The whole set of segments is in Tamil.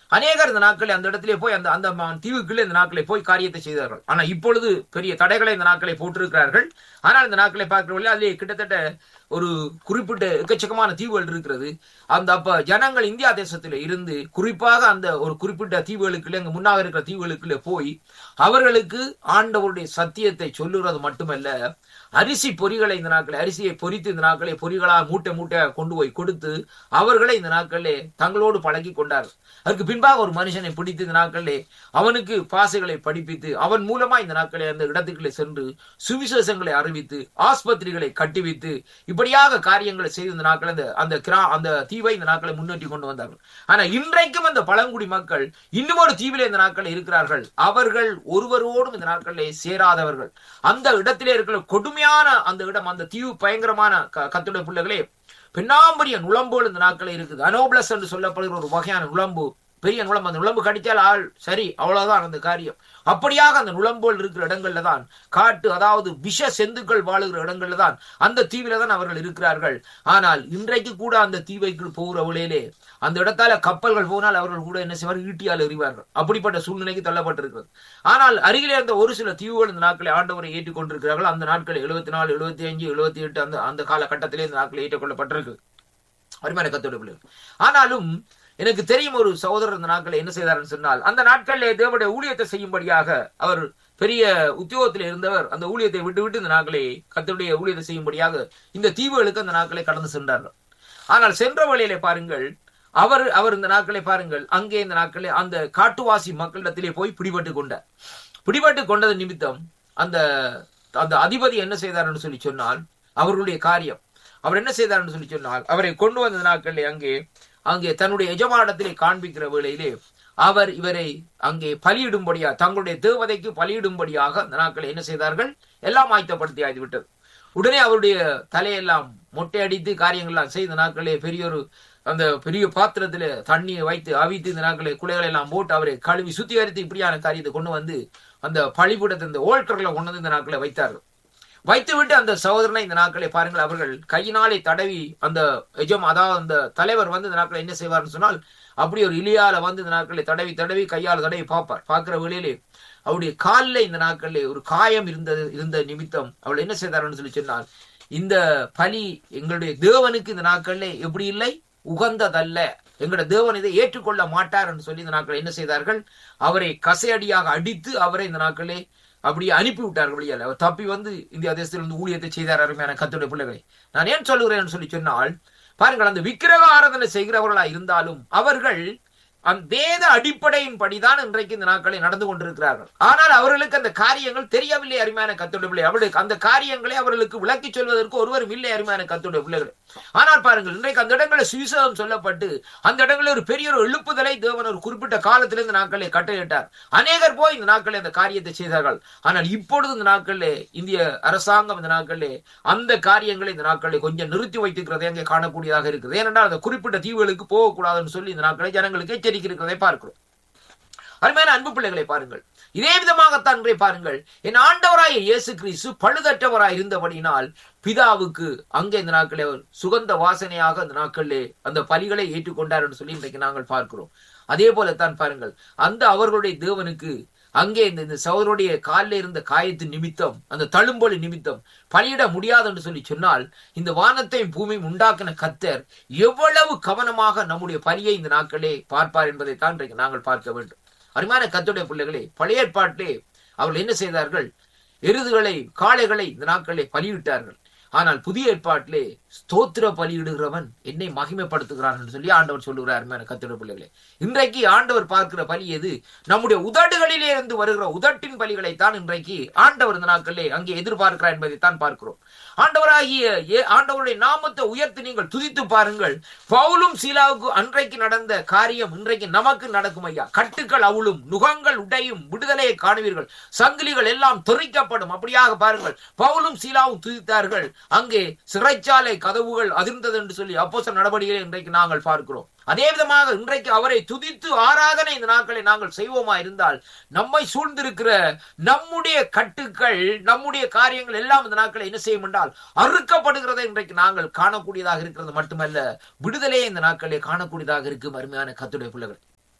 அநேகர் இந்த நாட்களை அந்த இடத்திலே போய் அந்த அந்த ம- தீவுக்குள்ளே இந்த நாட்களை போய் காரியத்தை செய்தார்கள் ஆனா இப்பொழுது பெரிய தடைகளை இந்த நாட்களை போட்டிருக்கிறார்கள் ஆனால் இந்த நாட்களை பார்க்கிறவர்களே அதிலே கிட்டத்தட்ட ஒரு குறிப்பிட்ட எக்கச்சக்கமான தீவுகள் இருக்கிறது அந்த அப்ப ஜனங்கள் இந்தியா தேசத்திலே இருந்து குறிப்பாக அந்த ஒரு குறிப்பிட்ட தீவுகளுக்குள்ளே அங்க முன்னாக இருக்கிற தீவுகளுக்குள்ளே போய் அவர்களுக்கு ஆண்டவருடைய சத்தியத்தை சொல்லுறது மட்டுமல்ல அரிசி பொறிகளை இந்த நாட்களை அரிசியை பொரித்து இந்த நாட்களை பொறிகளா மூட்டை மூட்டை கொண்டு போய் கொடுத்து அவர்களை இந்த நாட்களிலே தங்களோடு பழகி கொண்டார் அதற்கு பின்பாக ஒரு மனுஷனை பிடித்து இந்த நாட்களிலே அவனுக்கு பாசைகளை படிப்பித்து அவன் மூலமா இந்த நாட்களை அந்த இடத்துக்குள்ளே சென்று சுவிசேஷங்களை அறிவித்து ஆஸ்பத்திரிகளை கட்டுவித்து இப்படியாக காரியங்களை செய்து இந்த நாட்கள் அந்த அந்த கிரா அந்த தீவை இந்த நாட்களை முன்னேற்றி கொண்டு வந்தார்கள் ஆனா இன்றைக்கும் அந்த பழங்குடி மக்கள் இன்னும் ஒரு தீவிலே இந்த நாட்கள் இருக்கிறார்கள் அவர்கள் ஒருவரோடும் இந்த நாட்களிலே சேராதவர்கள் அந்த இடத்திலே இருக்கிற கொடுமையான அந்த இடம் அந்த தீவு பயங்கரமான க- கத்துடைய பிள்ளைகளே பெண்ணாம்பரிய நுளம்போல் இந்த நாட்களே இருக்குது அனோபிளஸ் என்று சொல்லப்படுகிற ஒரு வகையான நுளம்பு பெரிய நுளம்பு அந்த நுளம்பு கடித்தால் ஆள் சரி அவ்வளவுதான் அந்த காரியம் அப்படியாக அந்த நுளம்போல் இருக்கிற இடங்கள்ல தான் காட்டு அதாவது விஷ செந்துக்கள் வாழுகிற இடங்கள்ல தான் அந்த தீவில தான் அவர்கள் இருக்கிறார்கள் ஆனால் இன்றைக்கு கூட அந்த தீவைக்குள் போகிற வழியிலே அந்த இடத்தால கப்பல்கள் போனால் அவர்கள் கூட என்ன செய்வார் ஈட்டியால் எறிவார்கள் அப்படிப்பட்ட சூழ்நிலைக்கு தள்ளப்பட்டிருக்கிறது ஆனால் அருகிலே இருந்த ஒரு சில தீவுகள் இந்த நாட்களை ஆண்டவரை ஏற்றுக்கொண்டிருக்கிறார்கள் அந்த நாட்கள் எழுபத்தி நாலு எழுபத்தி அஞ்சு எழுபத்தி எட்டு அந்த அந்த காலகட்டத்திலே இந்த நாட்கள் ஏற்றுக்கொள்ளப்பட்டிருக்கு அருமையான கத்தோட பிள்ளைகள் ஆனாலும் எனக்கு தெரியும் ஒரு சகோதரர் இந்த நாட்களை என்ன செய்தார்னு சொன்னால் அந்த நாட்களிலே தேவனுடைய ஊழியத்தை செய்யும்படியாக அவர் பெரிய உத்தியோகத்தில் இருந்தவர் அந்த ஊழியத்தை விட்டு விட்டு இந்த நாட்களை கத்தருடைய ஊழியத்தை செய்யும்படியாக இந்த தீவுகளுக்கு அந்த நாட்களை கடந்து சென்றார்கள் ஆனால் சென்ற வழியிலே பாருங்கள் அவர் அவர் இந்த நாட்களை பாருங்கள் அங்கே இந்த நாட்களே அந்த காட்டுவாசி மக்களிடத்திலே போய் பிடிபட்டு கொண்டார் பிடிபட்டு கொண்டது நிமித்தம் அந்த அந்த அதிபதி என்ன செய்தார்னு சொல்லி சொன்னால் அவர்களுடைய காரியம் அவர் என்ன செய்தார்னு சொல்லி சொன்னால் அவரை கொண்டு வந்த நாட்களில் அங்கே அங்கே தன்னுடைய எஜமானத்திலே காண்பிக்கிற வேளையிலே அவர் இவரை அங்கே பலியிடும்படியா தங்களுடைய தேவதைக்கு பலியிடும்படியாக அந்த நாட்களை என்ன செய்தார்கள் எல்லாம் ஆயத்தப்படுத்தி ஆய்ந்து விட்டது உடனே அவருடைய தலையெல்லாம் மொட்டை அடித்து காரியங்கள்லாம் செய்த நாட்களே பெரிய ஒரு அந்த பெரிய பாத்திரத்துல தண்ணியை வைத்து அவித்து இந்த நாட்களை குலைகளை எல்லாம் போட்டு அவரை கழுவி சுத்திகரித்து இப்படியான காரியத்தை கொண்டு வந்து அந்த பழிபுடத்தை இந்த ஓல்டர்களை கொண்டு வந்து இந்த நாட்களை வைத்தார்கள் வைத்துவிட்டு அந்த சகோதரனை இந்த நாட்களை பாருங்கள் அவர்கள் கையினாலே தடவி அந்த எஜம் அதாவது அந்த தலைவர் வந்து இந்த நாட்களை என்ன செய்வார்னு சொன்னால் அப்படி ஒரு இலியால வந்து இந்த நாட்களை தடவி தடவி கையால் தடவி பார்ப்பார் பார்க்கிற வேளையிலே அவருடைய காலில் இந்த நாட்களிலே ஒரு காயம் இருந்தது இருந்த நிமித்தம் அவள் என்ன செய்தார்னு சொல்லி சொன்னால் இந்த பலி எங்களுடைய தேவனுக்கு இந்த நாட்களிலே எப்படி இல்லை உகந்ததல்ல எங்களுடைய தேவன் இதை ஏற்றுக்கொள்ள மாட்டார் என்று சொல்லி இந்த நாட்கள் என்ன செய்தார்கள் அவரை கசையடியாக அடித்து அவரை இந்த நாட்களே அப்படியே அனுப்பி விட்டார்கள் வெளியால் அவர் தப்பி வந்து இந்தியா தேசத்தில் வந்து ஊழியத்தை செய்தார் அருமையான கத்துடைய பிள்ளைகளை நான் ஏன் சொல்லுகிறேன் சொல்லி சொன்னால் பாருங்கள் அந்த விக்கிரக ஆராதனை செய்கிறவர்களா இருந்தாலும் அவர்கள் அந்த வேத அடிப்படையின் படிதான் இன்றைக்கு இந்த நாட்களை நடந்து கொண்டிருக்கிறார்கள் ஆனால் அவர்களுக்கு அந்த காரியங்கள் தெரியவில்லை அருமையான கத்துடைய பிள்ளை அவர்களுக்கு அந்த காரியங்களை அவர்களுக்கு விளக்கி சொல்வதற்கு ஒருவரும் இல்லை அருமையான கத்துடைய பிள்ளைகள் ஆனால் பாருங்கள் இன்றைக்கு அந்த இடங்களில் சுவிசேஷம் சொல்லப்பட்டு அந்த இடங்களில் ஒரு பெரிய ஒரு எழுப்புதலை தேவன் ஒரு குறிப்பிட்ட காலத்தில் இந்த நாட்களை கட்டளையிட்டார் அநேகர் போய் இந்த நாட்களில் அந்த காரியத்தை செய்தார்கள் ஆனால் இப்பொழுது இந்த நாட்களிலே இந்திய அரசாங்கம் இந்த நாட்களிலே அந்த காரியங்களை இந்த நாட்களை கொஞ்சம் நிறுத்தி வைத்திருக்கிறதை அங்கே காணக்கூடியதாக இருக்குது ஏனென்றால் அந்த குறிப்பிட்ட தீவுகளுக்கு போகக்கூடாதுன்னு சொல்லி இந்த நாட்களை ஜனங்களுக்கு எச்சரிக்கிறதை பார்க்கிறோம் அருமையான அன்பு பிள்ளைகளை பாருங்கள் இதே விதமாகத்தான் இன்றை பாருங்கள் என் ஆண்டவராய இயேசு கிறிஸ்து பழுதற்றவராய் இருந்தபடியினால் பிதாவுக்கு அங்கே இந்த நாட்களே அவர் சுகந்த வாசனையாக அந்த நாட்களிலே அந்த பலிகளை ஏற்றுக்கொண்டார் என்று சொல்லி இன்றைக்கு நாங்கள் பார்க்கிறோம் அதே போலத்தான் பாருங்கள் அந்த அவர்களுடைய தேவனுக்கு அங்கே இந்த இந்த சகோதரருடைய காலில் இருந்த காயத்தின் நிமித்தம் அந்த தழும்பொலி நிமித்தம் பலியிட முடியாது என்று சொல்லி சொன்னால் இந்த வானத்தையும் பூமியும் உண்டாக்கின கத்தர் எவ்வளவு கவனமாக நம்முடைய பலியை இந்த நாட்களே பார்ப்பார் என்பதைத்தான் இன்றைக்கு நாங்கள் பார்க்க வேண்டும் அருமையான கத்துடைய பிள்ளைகளே பழைய ஏற்பாட்டிலே அவர்கள் என்ன செய்தார்கள் எருதுகளை காளைகளை இந்த நாட்களே பலியிட்டார்கள் ஆனால் புதிய ஏற்பாட்டிலே ஸ்தோத்திர பலியிடுகிறவன் என்னை மகிமைப்படுத்துகிறான் என்று சொல்லி ஆண்டவர் சொல்லுகிறார் அருமையான கத்துடைய பிள்ளைகளே இன்றைக்கு ஆண்டவர் பார்க்கிற பலி எது நம்முடைய உதடுகளிலே இருந்து வருகிற உதட்டின் பலிகளைத்தான் இன்றைக்கு ஆண்டவர் இந்த நாட்களிலே அங்கே எதிர்பார்க்கிறார் என்பதைத்தான் பார்க்கிறோம் ஆண்டவராகிய ஏ- ஆண்டவருடைய நாமத்தை உயர்த்தி நீங்கள் துதித்து பாருங்கள் பவுலும் சீலாவுக்கு அன்றைக்கு நடந்த காரியம் இன்றைக்கு நமக்கு நடக்கும் ஐயா கட்டுக்கள் அவுளும் நுகங்கள் உடையும் விடுதலையை காணுவீர்கள் சங்கிலிகள் எல்லாம் தெறிக்கப்படும் அப்படியாக பாருங்கள் பவுலும் சீலாவும் துதித்தார்கள் அங்கே சிறைச்சாலை கதவுகள் அதிர்ந்தது என்று சொல்லி அப்போஸ்தலர் நடவடிக்கைகளை இன்றைக்கு நாங்கள் பார்க்கிறோம் அதே விதமாக இன்றைக்கு அவரை துதித்து ஆராதனை இந்த நாட்களை நாங்கள் செய்வோமா இருந்தால் நம்மை சூழ்ந்திருக்கிற நம்முடைய கட்டுக்கள் நம்முடைய காரியங்கள் எல்லாம் இந்த நாட்களை என்ன செய்யும் என்றால் அறுக்கப்படுகிறதை இன்றைக்கு நாங்கள் காணக்கூடியதாக இருக்கிறது மட்டுமல்ல விடுதலையை இந்த நாட்களே காணக்கூடியதாக இருக்கும் அருமையான கத்துடைய பிள்ளைகள்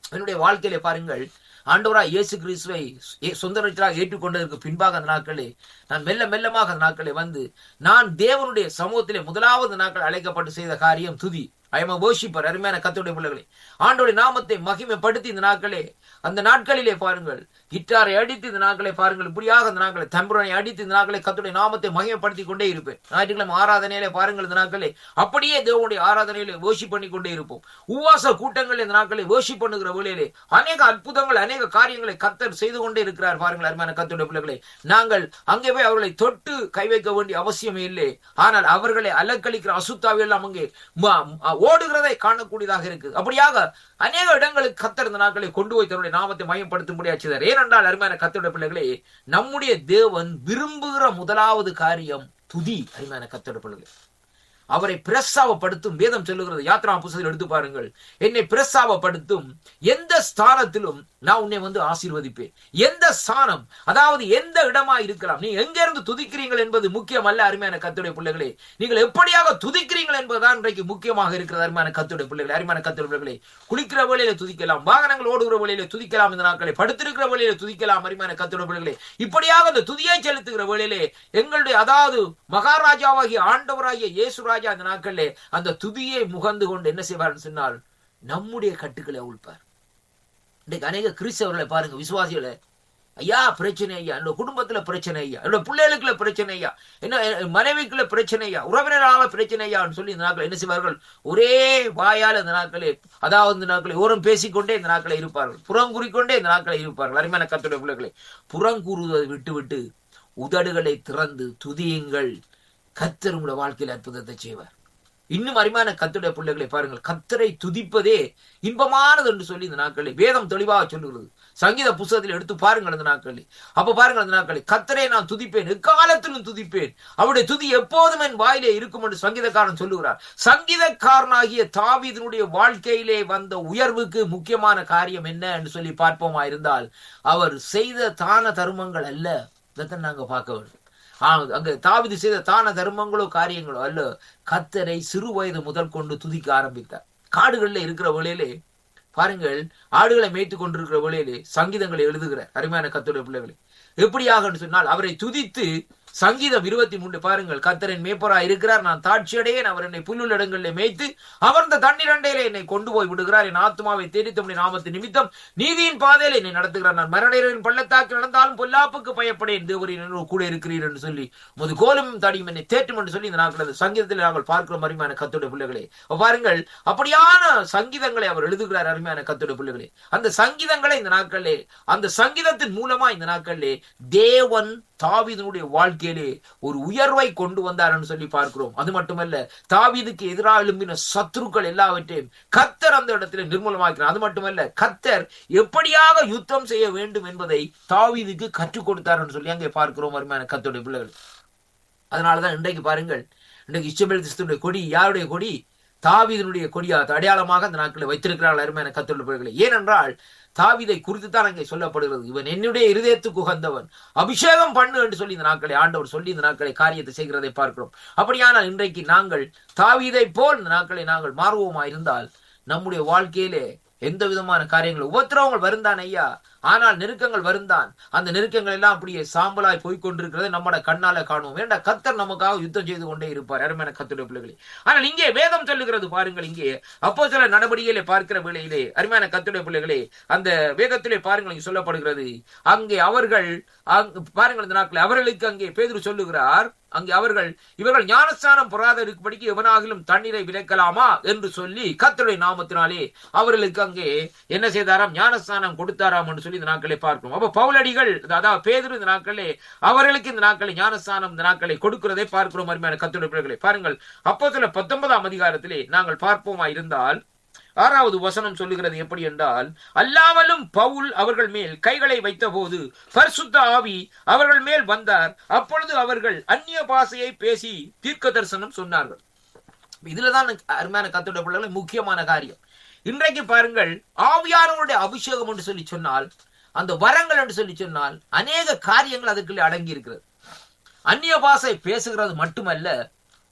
என்னுடைய வாழ்க்கையிலே பாருங்கள் ஆண்டவராய் இயேசு கிறிஸ்துவை ஏ- சொந்த ரட்சகராக ஏற்றுக்கொண்டதற்கு பின்பாக அந்த நாட்களே நான் மெல்ல மெல்லமாக அந்த நாட்களே வந்து நான் தேவனுடைய சமூகத்திலே முதலாவது நாட்கள் அழைக்கப்பட்டு செய்த காரியம் துதி ஐஎம் worshipper அருமையான கத்தோடைய பிள்ளைகளே ஆண்டோடைய நாமத்தை மகிமைப்படுத்தி இந்த நாட்களே அந்த நாட்களிலே பாருங்கள் கிட்டாரை அடித்து இந்த நாட்களை பாருங்கள் இப்படியாக இந்த நாட்களை தம்புரனை அடித்து இந்த நாட்களை கத்துடைய நாமத்தை மகிமைப்படுத்தி கொண்டே இருப்பேன் ஞாயிற்றுக்கிழமை ஆராதனையிலே பாருங்கள் இந்த நாட்களே அப்படியே தேவனுடைய ஆராதனையிலே worship பண்ணி கொண்டே இருப்போம் உவாச கூட்டங்கள் இந்த நாட்களை worship பண்ணுகிற வேளையிலே அநேக அற்புதங்கள் அநேக காரியங்களை கத்தர் செய்து கொண்டே இருக்கிறார் பாருங்கள் அருமையான கத்துடைய பிள்ளைகளே நாங்கள் அங்கே போய் அவர்களை தொட்டு கை வைக்க வேண்டிய அவசியமே இல்லை ஆனால் அவர்களை அலக்களிக்கிற அசுத்தாவி எல்லாம் அங்கே ம- ம- ஓடுகிறதை காணக்கூடியதாக இருக்கு அப்படியாக அநேக இடங்களுக்கு கத்தர் இந்த நாட்களை கொண்டு போய் தன்னுடைய நாமத்தை மையப்படுத்தும்படியா செய்தார் ஏனென்றால் அருமையான கத்தருடைய பிள்ளைகளே நம்முடைய தேவன் விரும்புகிற முதலாவது காரியம் துதி அருமையான கத்தருடைய பிள்ளைகளே அவரை பிரஸ்தாவப்படுத்தும் வேதம் சொல்லுகிறது யாத்ரா புஸ்தகத்தில் எடுத்து பாருங்கள் என்னை பிரஸ்தாவப்படுத்தும் எந்த ஸ்தானத்திலும் நான் உன்னை வந்து ஆசீர்வதிப்பேன் எந்த ஸ்தானம் அதாவது எந்த இடமா இருக்கலாம் நீ எங்க இருந்து துதிக்கிறீர்கள் என்பது முக்கியம் அல்ல அருமையான கத்துடைய பிள்ளைகளே நீங்கள் எப்படியாக துதிக்கிறீர்கள் என்பதுதான் இன்றைக்கு முக்கியமாக இருக்கிறது அருமையான கத்துடைய பிள்ளைகளே அருமையான கத்துடைய பிள்ளைகளே குளிக்கிற வேளையில துதிக்கலாம் வாகனங்கள் ஓடுகிற வேளையில துதிக்கலாம் இந்த நாட்களை படுத்திருக்கிற வேளையில துதிக்கலாம் அருமையான கத்துடைய பிள்ளைகளே இப்படியாக அந்த துதியை செலுத்துகிற வேளையிலே எங்களுடைய அதாவது மகாராஜாவாகிய ஆண்டவராகிய இயேசு ராஜா அந்த நாட்களிலே அந்த துதியை முகந்து கொண்டு என்ன செய்வார்னு சொன்னால் நம்முடைய கட்டுக்களை அவிழ்ப்பார் இன்றைக்கு அநேக கிறிஸ்தவர்களை பாருங்க விசுவாசிகளை ஐயா பிரச்சனை ஐயா என்னோட குடும்பத்துல பிரச்சனை ஐயா என்னோட பிள்ளைகளுக்குள்ள பிரச்சனை ஐயா என்ன என் மனைவிக்குள்ள பிரச்சனை ஐயா உறவினரால பிரச்சனை ஐயான்னு சொல்லி இந்த நாட்கள் என்ன செய்வார்கள் ஒரே வாயால் இந்த நாட்களே அதாவது இந்த நாட்களை ஓரம் பேசிக்கொண்டே இந்த நாட்களை இருப்பார்கள் புறங்கூறிக்கொண்டே இந்த நாட்களை இருப்பார்கள் அருமையான கத்துடைய பிள்ளைகளை புறங்கூறுவதை விட்டு விட்டு உதடுகளை திறந்து துதியுங்கள் கத்தர் உங்களோட வாழ்க்கையில் அற்புதத்தை செய்வார் இன்னும் அருமையான கத்துடைய பிள்ளைகளை பாருங்கள் கத்தரை துதிப்பதே இன்பமானது என்று சொல்லி இந்த நாட்களில் வேதம் தெளிவாக சொல்லுகிறது சங்கீத புஸ்தகத்தில் எடுத்து பாருங்கள் அந்த நாட்களில் அப்ப பாருங்கள் அந்த நாட்களில் கத்தரை நான் துதிப்பேன் எக்காலத்திலும் துதிப்பேன் அவருடைய துதி எப்போதும் என் வாயிலே இருக்கும் என்று சங்கீதக்காரன் சொல்லுகிறார் சங்கீதக்காரனாகிய தாவீதினுடைய வாழ்க்கையிலே வந்த உயர்வுக்கு முக்கியமான காரியம் என்ன என்று சொல்லி பார்ப்போமா இருந்தால் அவர் செய்த தான தர்மங்கள் அல்ல இதைத்தான் நாங்க பார்க்க வேண்டும் ஆ, அங்க தாவிது செய்த தான தர்மங்களோ காரியங்களோ அல்ல கத்தரை சிறு வயது முதல் கொண்டு துதிக்க ஆரம்பித்தார் காடுகள்ல இருக்கிற வேளையிலே பாருங்கள் ஆடுகளை மேய்த்து கொண்டிருக்கிற வேளையிலே சங்கீதங்களை எழுதுகிறார் அருமையான கத்துடைய பிள்ளைகளை எப்படியாக சொன்னால் அவரை துதித்து சங்கீதம் இருபத்தி மூன்று பாருங்கள் கத்தரின் மேய்ப்பரா இருக்கிறார் நான் தாட்சியடையேன் அவர் என்னை புல்லுள்ள இடங்களிலே மேய்த்து அமர்ந்த தண்ணீரண்டையிலே என்னை கொண்டு போய் விடுகிறார் என் ஆத்மாவை தேடி தம்முடைய நாமத்து நிமித்தம் நீதியின் பாதையில என்னை நடத்துகிறார் நான் மரணரின் பள்ளத்தாக்கு நடந்தாலும் பொல்லாப்புக்கு பயப்படேன் தேவரின் என்னோடு கூட இருக்கிறீர் என்று சொல்லி முது கோலும் தடியும் என்னை தேற்றும் என்று சொல்லி இந்த நாட்கள் அந்த சங்கீதத்தில் நாங்கள் பார்க்கிற அருமையான கத்துடைய பிள்ளைகளே அப்ப பாருங்கள் அப்படியான சங்கீதங்களை அவர் எழுதுகிறார் அருமையான கத்துடைய பிள்ளைகளே அந்த சங்கீதங்களை இந்த நாட்களிலே அந்த சங்கீதத்தின் மூலமா இந்த நாட்களிலே தேவன் தாவீதனுடைய வாழ்க்கையிலே ஒரு உயர்வை கொண்டு வந்தார்னு சொல்லி பார்க்கிறோம் அது மட்டுமல்ல தாவீதுக்கு எதிராக எழும்பின சத்துருக்கள் எல்லாவற்றையும் கத்தர் அந்த இடத்துல நிர்மூலமாக்கிறார் அது மட்டுமல்ல கத்தர் எப்படியாக யுத்தம் செய்ய வேண்டும் என்பதை தாவீதுக்கு கற்றுக் கொடுத்தார்னு சொல்லி அங்கே பார்க்கிறோம் அருமையான கத்தோடைய பிள்ளைகள் அதனாலதான் இன்றைக்கு பாருங்கள் இன்றைக்கு இஸ்ரவேல் கிறிஸ்துடைய கொடி யாருடைய கொடி தாவீதனுடைய கொடியா அடையாளமாக அந்த நாட்களை வைத்திருக்கிறார்கள் அருமையான கத்தோட பிள்ளைகளை ஏனென்றால் தாவீதை குறித்து தான் அங்கே சொல்லப்படுகிறது இவன் என்னுடைய இருதயத்துக்கு உகந்தவன் அபிஷேகம் பண்ணு என்று சொல்லி இந்த நாட்களை ஆண்டவர் சொல்லி இந்த நாட்களை காரியத்தை செய்கிறதை பார்க்கிறோம் அப்படியானால் இன்றைக்கு நாங்கள் தாவீதை போல் இந்த நாட்களை நாங்கள் மாறுவோமா இருந்தால் நம்முடைய வாழ்க்கையிலே எந்த விதமான காரியங்கள் உபத்திரவங்கள் வருந்தான் ஐயா ஆனால் நெருக்கங்கள் வருந்தான் அந்த நெருக்கங்கள் எல்லாம் அப்படியே சாம்பலாய் போய்கொண்டிருக்கிறதை நம்மட கண்ணால காணுவோம் ஏண்டா கத்தர் நமக்காக யுத்தம் செய்து கொண்டே இருப்பார் அருமையான கத்துடைய பிள்ளைகளே ஆனால் இங்கே வேதம் சொல்லுகிறது பாருங்கள் இங்கே அப்போ சில நடவடிக்கைகளை பார்க்கிற வேளையிலே அருமையான கத்துடைய பிள்ளைகளே அந்த வேதத்திலே பாருங்கள் இங்கே சொல்லப்படுகிறது அங்கே அவர்கள் அங்கு பாருங்கள் இந்த நாட்களில் அவர்களுக்கு அங்கே பேதுரு சொல்லுகிறார் அங்கே அவர்கள் இவர்கள் ஞானஸ்தானம் பெறாத இருக்கும்படிக்கு எவனாகிலும் தண்ணீரை விலக்கலாமா என்று சொல்லி கத்தருடைய நாமத்தினாலே அவர்களுக்கு அங்கே என்ன செய்தாராம் ஞானஸ்தானம் கொடுத்தாராம் என்று சொல்லி இந்த நாட்களை பார்க்கிறோம் அப்ப பவுலடிகள் அதாவது பேதுரு இந்த நாட்களே அவர்களுக்கு இந்த நாட்களை ஞானஸ்தானம் இந்த நாட்களை கொடுக்கிறதை பார்க்கிறோம் அருமையான கத்தருடைய பிள்ளைகளை பாருங்கள் அப்போ சில பத்தொன்பதாம் அதிகாரத்திலே நாங்கள் பார்ப்போமா இருந்தால் ஆறாவது வசனம் சொல்லுகிறது எப்படி என்றால் அல்லாமலும் பவுல் அவர்கள் மேல் கைகளை வைத்த போது பரிசுத்த ஆவி அவர்கள் மேல் வந்தார் அப்பொழுது அவர்கள் அந்நிய பாஷையை பேசி தீர்க்க தரிசனம் சொன்னார்கள் இதுலதான் அருமையான கத்தோட பிள்ளைகளை முக்கியமான காரியம் இன்றைக்கு பாருங்கள் ஆவியானவருடைய அபிஷேகம் என்று சொல்லி சொன்னால் அந்த வரங்கள் என்று சொல்லி சொன்னால் அநேக காரியங்கள் அதுக்குள்ளே அடங்கி இருக்கிறது அந்நிய பாஷை பேசுகிறது மட்டுமல்ல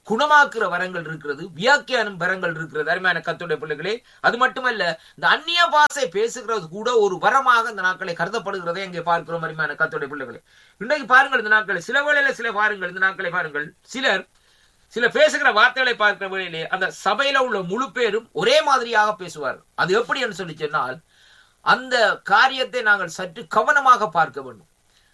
குணமாக்குற வரங்கள் இருக்கிறது வியாக்கியானம் வரங்கள் இருக்கிறது அருமையான கத்துடைய பிள்ளைகளே அது மட்டுமல்ல இந்த அந்நிய பாசை பேசுகிறது கூட ஒரு வரமாக இந்த நாட்களை கருதப்படுகிறதை இங்கே பார்க்கிறோம் அருமையான கத்துடைய பிள்ளைகளே இன்றைக்கு பாருங்கள் இந்த நாட்களை சில வேளையில சில பாருங்கள் இந்த நாட்களை பாருங்கள் சிலர் சில பேசுகிற வார்த்தைகளை பார்க்கிற வேளையிலே அந்த சபையில உள்ள முழு பேரும் ஒரே மாதிரியாக பேசுவார் அது எப்படி என்று சொல்லி சொன்னால் அந்த காரியத்தை நாங்கள் சற்று கவனமாக பார்க்க வேண்டும்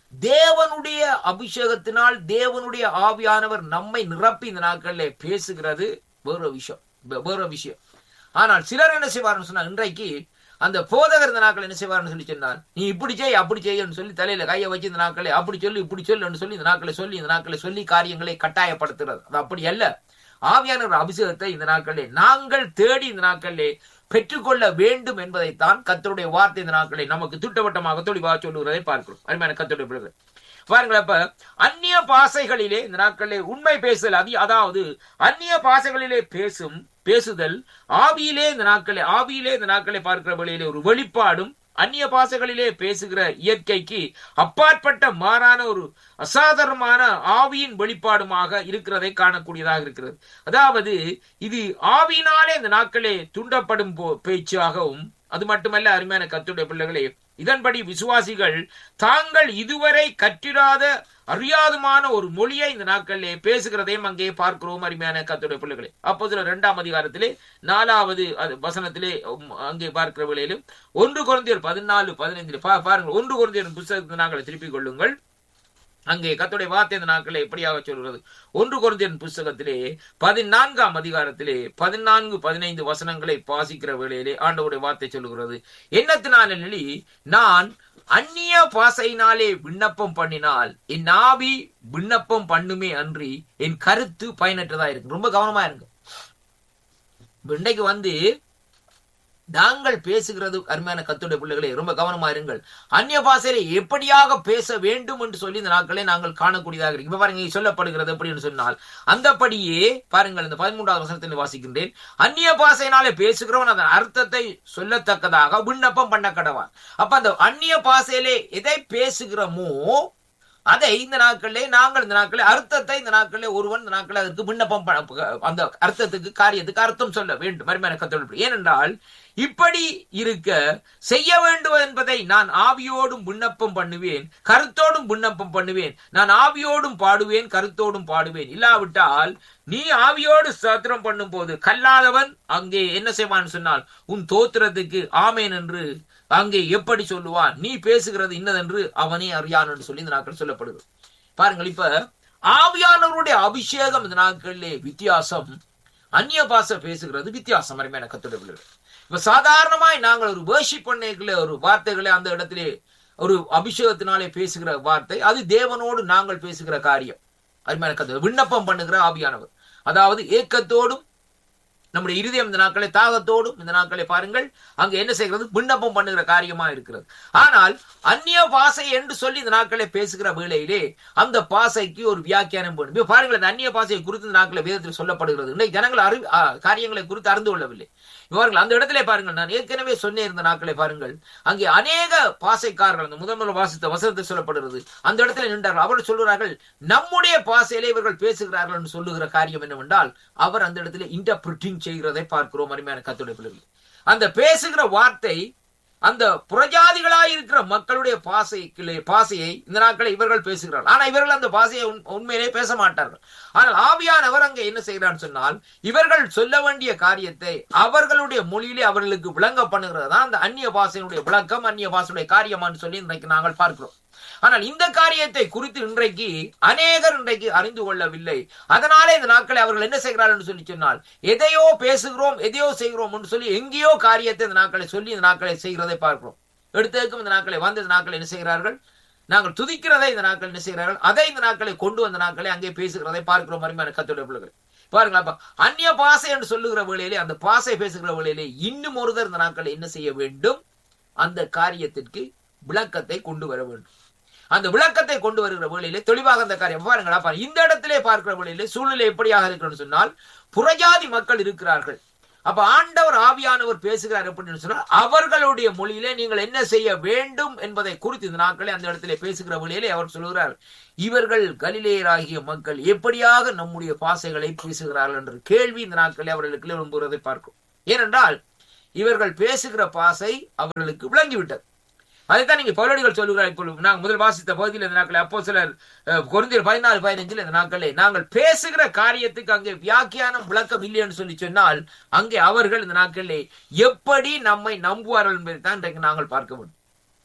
தேவனுடைய அபிஷேகத்தினால் தேவனுடைய ஆவியானவர் நம்மை நிரப்பி இந்த நாட்களிலே பேசுகிறது வேற விஷயம் வே- வேற விஷயம் ஆனால் சிலர் என்ன செய்வார்னு சொன்னா இன்றைக்கு அந்த போதகர் இந்த நாட்கள் என்ன செய்வார்னு சொல்லி சொன்னார் நீ இப்படி செய் அப்படி செய்யன்னு சொல்லி தலையில கையை வச்சு இந்த நாட்களை அப்படி சொல்லி இப்படி சொல்லுன்னு சொல்லி இந்த நாட்களை சொல்லி இந்த நாட்களை சொல்லி காரியங்களை கட்டாயப்படுத்துறது அது அப்படி அல்ல ஆவியானவர் அபிஷேகத்தை இந்த நாட்களிலே நாங்கள் தேடி இந்த நாட்களிலே பெற்றுக்கொள்ள வேண்டும் என்பதைத்தான் கத்தருடைய வார்த்தை இந்த நாட்களை நமக்கு திட்டவட்டமாக தெளிவாக சொல்லுகிறதை பார்க்கிறோம் அருமையான கத்தருடைய பிள்ளைகள் பாருங்கள் அப்ப அந்நிய பாசைகளிலே இந்த நாட்களிலே உண்மை பேசுதல் அது அதாவது அந்நிய பாசைகளிலே பேசும் பேசுதல் ஆவியிலே இந்த நாட்களை ஆவியிலே இந்த நாட்களை பார்க்கிற வழியிலே ஒரு வெளிப்பாடும் அந்நிய பாசைகளிலே பேசுகிற இயற்கைக்கு அப்பாற்பட்ட மாறான ஒரு அசாதாரணமான ஆவியின் வெளிப்பாடுமாக இருக்கிறதை காணக்கூடியதாக இருக்கிறது அதாவது இது ஆவியினாலே இந்த நாட்களே தூண்டப்படும் போ- பேச்சாகவும் அது மட்டுமல்ல அருமையான கத்துடைய பிள்ளைகளே இதன்படி விசுவாசிகள் தாங்கள் இதுவரை கற்றிடாத அறியாதுமான ஒரு மொழியை இந்த நாட்களிலே பேசுகிறதையும் அங்கே பார்க்கிறோம் அருமையான கத்துடைய பிள்ளைகளே அப்போ சில இரண்டாம் அதிகாரத்திலே நாலாவது அது வசனத்திலே உம், அங்கே பார்க்கிற வேளையிலும் ஒன்று குழந்தையர் பதினாலு பதினைந்திலே பா பாருங்கள் ஒன்று குழந்தையர் புத்தகத்தை நாங்கள் திருப்பிக் கொள்ளுங்கள் அங்கே கர்த்தருடைய வார்த்தை இந்த நாட்களை எப்படியாக சொல்கிறது ஒன்று குருந்தியன் புஸ்தகத்திலே பதினான்காம் அதிகாரத்திலே பதினான்கு பதினைந்து வசனங்களை வாசிக்கிற வேளையிலே ஆண்டவருடைய வார்த்தை சொல்லுகிறது என்னத்தினாலி நான் அந்நிய பாசையினாலே விண்ணப்பம் பண்ணினால் என் ஆவி விண்ணப்பம் பண்ணுமே அன்றி என் கருத்து பயனற்றதா இருக்கு ரொம்ப கவனமா இருங்க இப்ப இன்றைக்கு வந்து நாங்கள் பேசுகிறது அருமையான கத்துடைய பிள்ளைகளே ரொம்ப கவனமா இருங்கள் அந்நிய பாஷையில எப்படியாக பேச வேண்டும் என்று சொல்லி இந்த நாட்களை நாங்கள் காணக்கூடியதாக இருக்கு இப்ப பாருங்க இங்க சொல்லப்படுகிறது எப்படின்னு சொன்னால் அந்தபடியே பாருங்கள் இந்த பதிமூன்றாவது வசனத்தில் வாசிக்கின்றேன் அந்நிய பாஷையினாலே பேசுகிறவன் அதன் அர்த்தத்தை சொல்லத்தக்கதாக விண்ணப்பம் பண்ண கடவான் அப்ப அந்த அந்நிய பாஷையிலே எதை பேசுகிறோமோ அதை இந்த நாட்களிலே நாங்கள் இந்த நாட்களில் அர்த்தத்தை இந்த நாட்களிலே ஒருவன் இந்த நாட்களில் அதற்கு விண்ணப்பம் ப- அந்த அர்த்தத்துக்கு காரியத்துக்கு அர்த்தம் சொல்ல வேண்டும் மறுமையான கத்தோடு ஏனென்றால் இப்படி இருக்க செய்ய வேண்டும் என்பதை நான் ஆவியோடும் விண்ணப்பம் பண்ணுவேன் கருத்தோடும் விண்ணப்பம் பண்ணுவேன் நான் ஆவியோடும் பாடுவேன் கருத்தோடும் பாடுவேன் இல்லாவிட்டால் நீ ஆவியோடு ஸ்தோத்திரம் பண்ணும் போது கல்லாதவன் அங்கே என்ன செய்வான் சொன்னால் உன் தோத்திரத்துக்கு ஆமேன் என்று அங்கே எப்படி சொல்லுவான் நீ பேசுகிறது இன்னதென்று அவனே அறியான் என்று சொல்லி இந்த நாட்கள் சொல்லப்படுது பாருங்கள் இப்ப ஆவியானவருடைய அபிஷேகம் இந்த நாட்களிலே வித்தியாசம் அந்நிய பாஷை பேசுகிறது வித்தியாசம் அருமையான கத்துடைய பிள்ளைகள் இப்ப சாதாரணமாய் நாங்கள் ஒரு வேர்ஷிப் பண்ணைக்குள்ள ஒரு வார்த்தைகளை அந்த இடத்திலே ஒரு அபிஷேகத்தினாலே பேசுகிற வார்த்தை அது தேவனோடு நாங்கள் பேசுகிற காரியம் அருமையான கத்து விண்ணப்பம் பண்ணுகிற ஆவியானவர் அதாவது ஏக்கத்தோடும் நம்முடைய இருதயம் இந்த நாட்களை தாகத்தோடும் இந்த நாட்களை பாருங்கள் அங்க என்ன செய்கிறது விண்ணப்பம் பண்ணுகிற காரியமா இருக்கிறது ஆனால் அந்நிய பாசை என்று சொல்லி இந்த நாட்களை பேசுகிற வேளையிலே அந்த பாசைக்கு ஒரு வியாக்கியானம் வேணும் இப்ப பாருங்கள் அந்த அந்நிய பாசையை குறித்து இந்த நாட்களை வேதத்தில் சொல்லப்படுகிறது இன்னைக்கு ஜனங்கள் அறி ஆ, காரியங்களை குறித்து அறிந்து கொள்ளவில்லை இவர்கள் அந்த இடத்திலே பாருங்கள் நான் ஏற்கனவே சொன்னே இருந்த நாட்களை பாருங்கள் அங்கே அநேக பாசைக்காரர்கள் அந்த முதல் முதல் வாசித்த வசனத்தை சொல்லப்படுகிறது அந்த இடத்துல நின்றார்கள் அவர்கள் சொல்லுகிறார்கள் நம்முடைய பாசையிலே இவர்கள் பேசுகிறார்கள் என்று சொல்லுகிற காரியம் என்னவென்றால் அவர் அந்த இடத்துல இன்டர்பிரிட்டிங் செய்கிறதை பார்க்கிறோம் அருமையான கத்துடைய பிள்ளைகள் அந்த பேசுகிற வார்த்தை அந்த புறஜாதிகளாய் இருக்கிற மக்களுடைய பாசைக்கிலே பாசையை இந்த நாட்களை இவர்கள் பேசுகிறார்கள் ஆனா இவர்கள் அந்த பாசையை உண்- உண்மையிலே பேச மாட்டார்கள் ஆனால் ஆவியானவர் அங்கே என்ன செய்கிறான்னு சொன்னால் இவர்கள் சொல்ல வேண்டிய காரியத்தை அவர்களுடைய மொழியிலே அவர்களுக்கு விளங்க பண்ணுகிறது தான் அந்த அந்நிய பாசையினுடைய விளக்கம் அந்நிய பாசையுடைய காரியமான்னு சொல்லி இன்றைக்கு நாங்கள் பார்க்கிறோம் ஆனால் இந்த காரியத்தை குறித்து இன்றைக்கு அநேகர் இன்றைக்கு அறிந்து கொள்ளவில்லை அதனாலே இந்த நாட்களை அவர்கள் என்ன செய்கிறார்கள் என்று சொல்லி சொன்னால் எதையோ பேசுகிறோம் எதையோ செய்கிறோம் என்று சொல்லி எங்கேயோ காரியத்தை இந்த நாட்களை சொல்லி இந்த நாட்களை செய்கிறதை பார்க்கிறோம் எடுத்ததுக்கும் இந்த நாட்களை வந்து இந்த நாட்களை என்ன செய்கிறார்கள் நாங்கள் துதிக்கிறதை இந்த நாட்கள் என்ன செய்கிறார்கள் அதை இந்த நாட்களை கொண்டு வந்த நாட்களை அங்கே பேசுகிறதை பார்க்கிறோம் அருமையான கத்துடைய பிள்ளைகள் பாருங்கள் அப்ப அந்நிய பாசை என்று சொல்லுகிற வேளையிலே அந்த பாசை பேசுகிற வேளையிலே இன்னும் ஒருத்தர் இந்த நாட்களை என்ன செய்ய வேண்டும் அந்த காரியத்திற்கு விளக்கத்தை கொண்டு வர வேண்டும் அந்த விளக்கத்தை கொண்டு வருகிற வேளையிலே தெளிவாக அந்த காரியம் பாருங்களா பாருங்க இந்த இடத்திலே பார்க்கிற வேளையிலே சூழ்நிலை எப்படியாக இருக்கிறது சொன்னால் புறஜாதி மக்கள் இருக்கிறார்கள் அப்ப ஆண்டவர் ஆவியானவர் பேசுகிறார் அப்படின்னு சொன்னால் அவர்களுடைய மொழியிலே நீங்கள் என்ன செய்ய வேண்டும் என்பதை குறித்து இந்த நாட்களே அந்த இடத்திலே பேசுகிற வழியிலே அவர் சொல்கிறார் இவர்கள் கலிலேயராகிய மக்கள் எப்படியாக நம்முடைய பாசைகளை பேசுகிறார்கள் என்ற கேள்வி இந்த நாட்களே அவர்களுக்கு எழும்புகிறதை பார்க்கும் ஏனென்றால் இவர்கள் பேசுகிற பாசை அவர்களுக்கு விளங்கிவிட்டது அதைத்தான் நீங்க பௌரடிகள் சொல்லுகிறார் இப்போ நாங்கள் முதல் வாசித்த பகுதியில் இந்த நாட்கள் அப்போ சிலர் குறைந்தர் பதினாலு பதினஞ்சில் இந்த நாட்களே நாங்கள் பேசுகிற காரியத்துக்கு அங்கே வியாக்கியானம் விளக்கம் இல்லைன்னு சொல்லி சொன்னால் அங்கே அவர்கள் இந்த நாட்களிலே எப்படி நம்மை நம்புவார்கள் என்பதை தான் இன்றைக்கு நாங்கள் பார்க்க வேண்டும்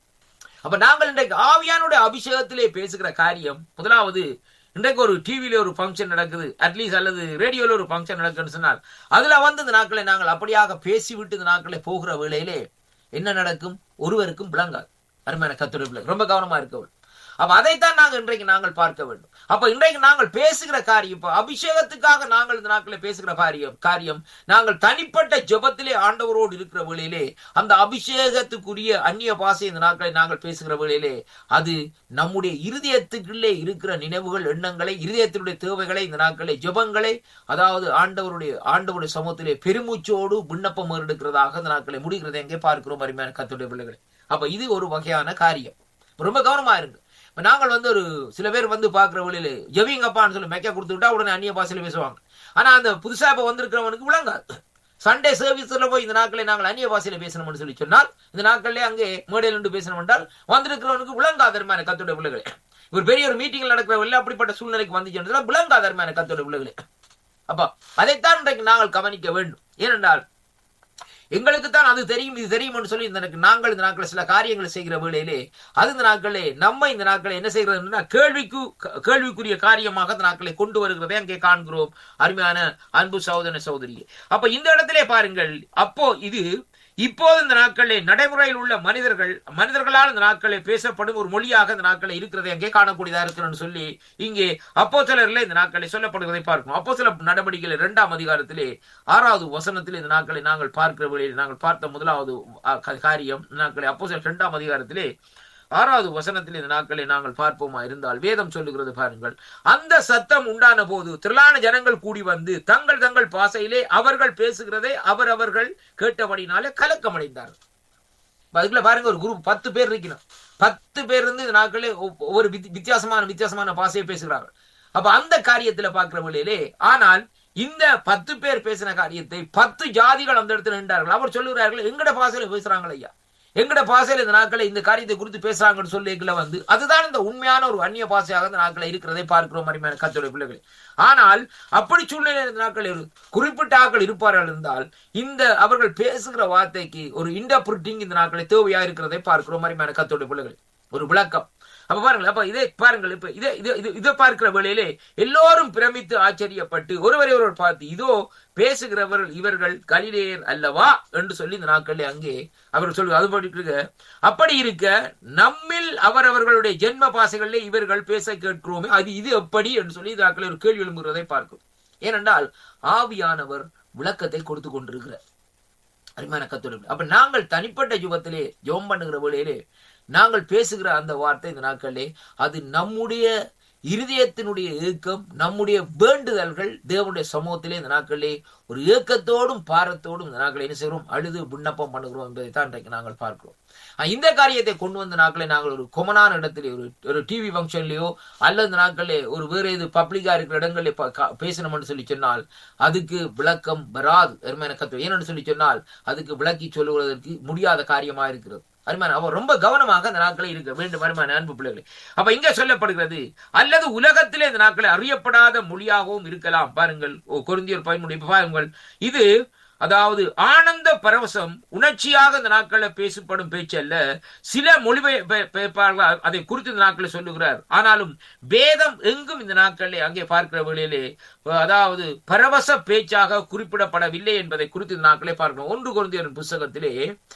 அப்ப நாங்கள் இன்றைக்கு ஆவியானுடைய அபிஷேகத்திலே பேசுகிற காரியம் முதலாவது இன்றைக்கு ஒரு டிவியில ஒரு ஃபங்க்ஷன் நடக்குது அட்லீஸ்ட் அல்லது ரேடியோல ஒரு ஃபங்க்ஷன் நடக்குதுன்னு சொன்னால் அதுல வந்து இந்த நாட்களை நாங்கள் அப்படியாக பேசிவிட்டு இந்த நாட்களை போகிற வேளையிலே என்ன நடக்கும் ஒருவருக்கும் விளங்காது அருமையான கத்துரை ரொம்ப கவனமா இருக்க வேண்டும் அப்ப அதைத்தான் நாங்கள் இன்றைக்கு நாங்கள் பார்க்க வேண்டும் அப்ப இன்றைக்கு நாங்கள் பேசுகிற காரியம் இப்ப அபிஷேகத்துக்காக நாங்கள் இந்த நாட்களை பேசுகிற காரியம் காரியம் நாங்கள் தனிப்பட்ட ஜபத்திலே ஆண்டவரோடு இருக்கிற வேளையிலே அந்த அபிஷேகத்துக்குரிய அந்நிய பாசை இந்த நாட்களை நாங்கள் பேசுகிற வேளையிலே அது நம்முடைய இருதயத்துக்குள்ளே இருக்கிற நினைவுகள் எண்ணங்களை இருதயத்தினுடைய தேவைகளை இந்த நாட்களை ஜபங்களை அதாவது ஆண்டவருடைய ஆண்டவருடைய சமூகத்திலே பெருமூச்சோடு விண்ணப்பம் எடுக்கிறதாக இந்த நாட்களை முடிகிறது எங்கே பார்க்கிறோம் அருமையான கத்துடைய பிள்ளைகளை அப்ப இது ஒரு வகையான காரியம் ரொம்ப கவனமா இருங்க இப்ப நாங்கள் வந்து ஒரு சில பேர் வந்து பாக்குற வழியில ஜெவிங்கப்பான்னு சொல்லி மெக்க கொடுத்துட்டா உடனே அந்நிய பாசையில பேசுவாங்க ஆனா அந்த புதுசா இப்ப வந்திருக்கிறவனுக்கு விளங்காது சண்டே சர்வீஸ்ல போய் இந்த நாட்களை நாங்கள் அந்நிய பாசையில பேசணும்னு சொல்லி சொன்னால் இந்த நாட்கள்ல அங்கே மேடையில் நின்று பேசணும் என்றால் வந்திருக்கிறவனுக்கு விளங்காதரமான கத்தோட பிள்ளைகளே ஒரு பெரிய ஒரு மீட்டிங்ல நடக்கிற வெளில அப்படிப்பட்ட சூழ்நிலைக்கு வந்துச்சு விளங்காதரமான கத்தோட பிள்ளைகளே அப்ப அதைத்தான் இன்றைக்கு நாங்கள் கவனிக்க வேண்டும் ஏனென்றால் எங்களுக்கு தான் அது தெரியும் இது தெரியும் சொல்லி இந்த நாங்கள் இந்த நாட்கள் சில காரியங்களை செய்கிற வேளையிலே அது இந்த நாட்களே நம்ம இந்த நாட்களை என்ன செய்கிறது கேள்விக்கு கேள்விக்குரிய காரியமாக இந்த நாட்களை கொண்டு வருகிறதை அங்கே காண்கிறோம் அருமையான அன்பு சகோதர சகோதரி அப்ப இந்த இடத்திலே பாருங்கள் அப்போ இது இப்போது இந்த நாட்களில் நடைமுறையில் உள்ள மனிதர்கள் மனிதர்களால் இந்த நாட்களில் பேசப்படும் ஒரு மொழியாக இந்த நாட்களை இருக்கிறதை அங்கே காணக்கூடியதா இருக்கிறன்னு சொல்லி இங்கே அப்போ சிலர்ல இந்த நாட்களை சொல்லப்படுவதை பார்க்கணும் அப்போ சில நடவடிக்கைகள் இரண்டாம் அதிகாரத்திலே ஆறாவது வசனத்தில் இந்த நாட்களை நாங்கள் பார்க்கிற வழியில் நாங்கள் பார்த்த முதலாவது காரியம் நாட்களை அப்போ சில இரண்டாம் அதிகாரத்திலே ஆறாவது வசனத்தில் இந்த நாட்களை நாங்கள் பார்ப்போமா இருந்தால் வேதம் சொல்லுகிறது பாருங்கள் அந்த சத்தம் உண்டான போது திரளான ஜனங்கள் கூடி வந்து தங்கள் தங்கள் பாசையிலே அவர்கள் பேசுகிறதை அவர் அவர்கள் கேட்டபடினாலே கலக்கம் அடைந்தார்கள் அதுக்குள்ள பாருங்க ஒரு குரூப் பத்து பேர் இருக்கணும் பத்து பேர் இருந்து இந்த நாட்களே ஒவ்வொரு வித்தியாசமான வித்தியாசமான பாசையை பேசுகிறார்கள் அப்ப அந்த காரியத்துல பாக்குற வழியிலே ஆனால் இந்த பத்து பேர் பேசின காரியத்தை பத்து ஜாதிகள் அந்த இடத்துல நின்றார்கள் அவர் சொல்லுகிறார்கள் எங்கட பாசையில பேசுறாங்கள் ஐயா எங்கட பாசையில இந்த நாட்களை இந்த காரியத்தை குறித்து பேசுறாங்கன்னு சொல்லிக்கல வந்து அதுதான் இந்த உண்மையான ஒரு அந்நிய பாசையாக இந்த நாட்களை இருக்கிறதை பார்க்கிறோம் அருமையான கத்தோட பிள்ளைகள் ஆனால் அப்படி சூழ்நிலை இந்த நாட்கள் குறிப்பிட்ட ஆக்கள் இருப்பார்கள் இருந்தால் இந்த அவர்கள் பேசுகிற வார்த்தைக்கு ஒரு இன்டர்பிரிட்டிங் இந்த நாட்களை தேவையா இருக்கிறதை பார்க்கிறோம் அருமையான கத்தோட பிள்ளைகள் ஒரு விளக்கம் அப்ப பாருங்கள் அப்ப இதை பாருங்கள் இப்ப இதை இது இதை பார்க்கிற வேளையிலே எல்லோரும் பிரமித்து ஆச்சரியப்பட்டு ஒருவரை ஒருவர் பார்த்து இதோ பேசுகிறவர்கள் இவர்கள் கலிலேயர் அல்லவா என்று சொல்லி இந்த நாட்களில் அங்கே அவர் சொல்லு அது இருக்க அப்படி இருக்க நம்மில் அவரவர்களுடைய ஜென்ம பாசைகளிலே இவர்கள் பேச கேட்கிறோமே அது இது எப்படி என்று சொல்லி இந்த நாட்களில் ஒரு கேள்வி எழும்புகிறதை பார்க்கும் ஏனென்றால் ஆவியானவர் விளக்கத்தை கொடுத்து கொண்டிருக்கிறார் அருமையான கத்தோடு அப்ப நாங்கள் தனிப்பட்ட யுகத்திலே ஜோம் பண்ணுகிற வேளையிலே நாங்கள் பேசுகிற அந்த வார்த்தை இந்த நாட்களே அது நம்முடைய இருதயத்தினுடைய ஏக்கம் நம்முடைய வேண்டுதல்கள் தேவனுடைய சமூகத்திலே இந்த நாட்களிலே ஒரு ஏக்கத்தோடும் பாரத்தோடும் இந்த நாட்களை என்ன செய்கிறோம் அழுது விண்ணப்பம் பண்ணுகிறோம் என்பதை தான் இன்றைக்கு நாங்கள் பார்க்கிறோம் இந்த காரியத்தை கொண்டு வந்த நாட்களை நாங்கள் ஒரு கொமனான இடத்திலே ஒரு ஒரு டிவி ஃபங்க்ஷன்லயோ அல்லது இந்த நாட்களே ஒரு வேற இது பப்ளிக்கா இருக்கிற இடங்களில் பேசணும்னு சொல்லி சொன்னால் அதுக்கு விளக்கம் வராது அருமையான கத்து ஏன்னு சொல்லி சொன்னால் அதுக்கு விளக்கி சொல்லுவதற்கு முடியாத காரியமா இருக்கிறது அருமையான அவர் ரொம்ப கவனமாக இந்த நாட்களை இருக்க வேண்டும் அருமையான அன்பு பிள்ளைகளை அப்ப இங்க சொல்லப்படுகிறது அல்லது உலகத்திலே இந்த நாட்களை அறியப்படாத மொழியாகவும் இருக்கலாம் பாருங்கள் குருந்தியர் பயனுடைய பாருங்கள் இது அதாவது ஆனந்த பரவசம் உணர்ச்சியாக இந்த நாட்களில் பேசப்படும் பேச்சு அல்ல சில மொழிபெயர்ப்பாளர்கள் அதை குறித்து இந்த நாட்களில் சொல்லுகிறார் ஆனாலும் வேதம் எங்கும் இந்த நாட்களில் அங்கே பார்க்கிற வேளையிலே அதாவது பரவச பேச்சாக குறிப்பிடப்படவில்லை என்பதை குறித்து இந்த நாட்களே பார்க்கணும் ஒன்று குழந்தையரின் புஸ்தகத்திலே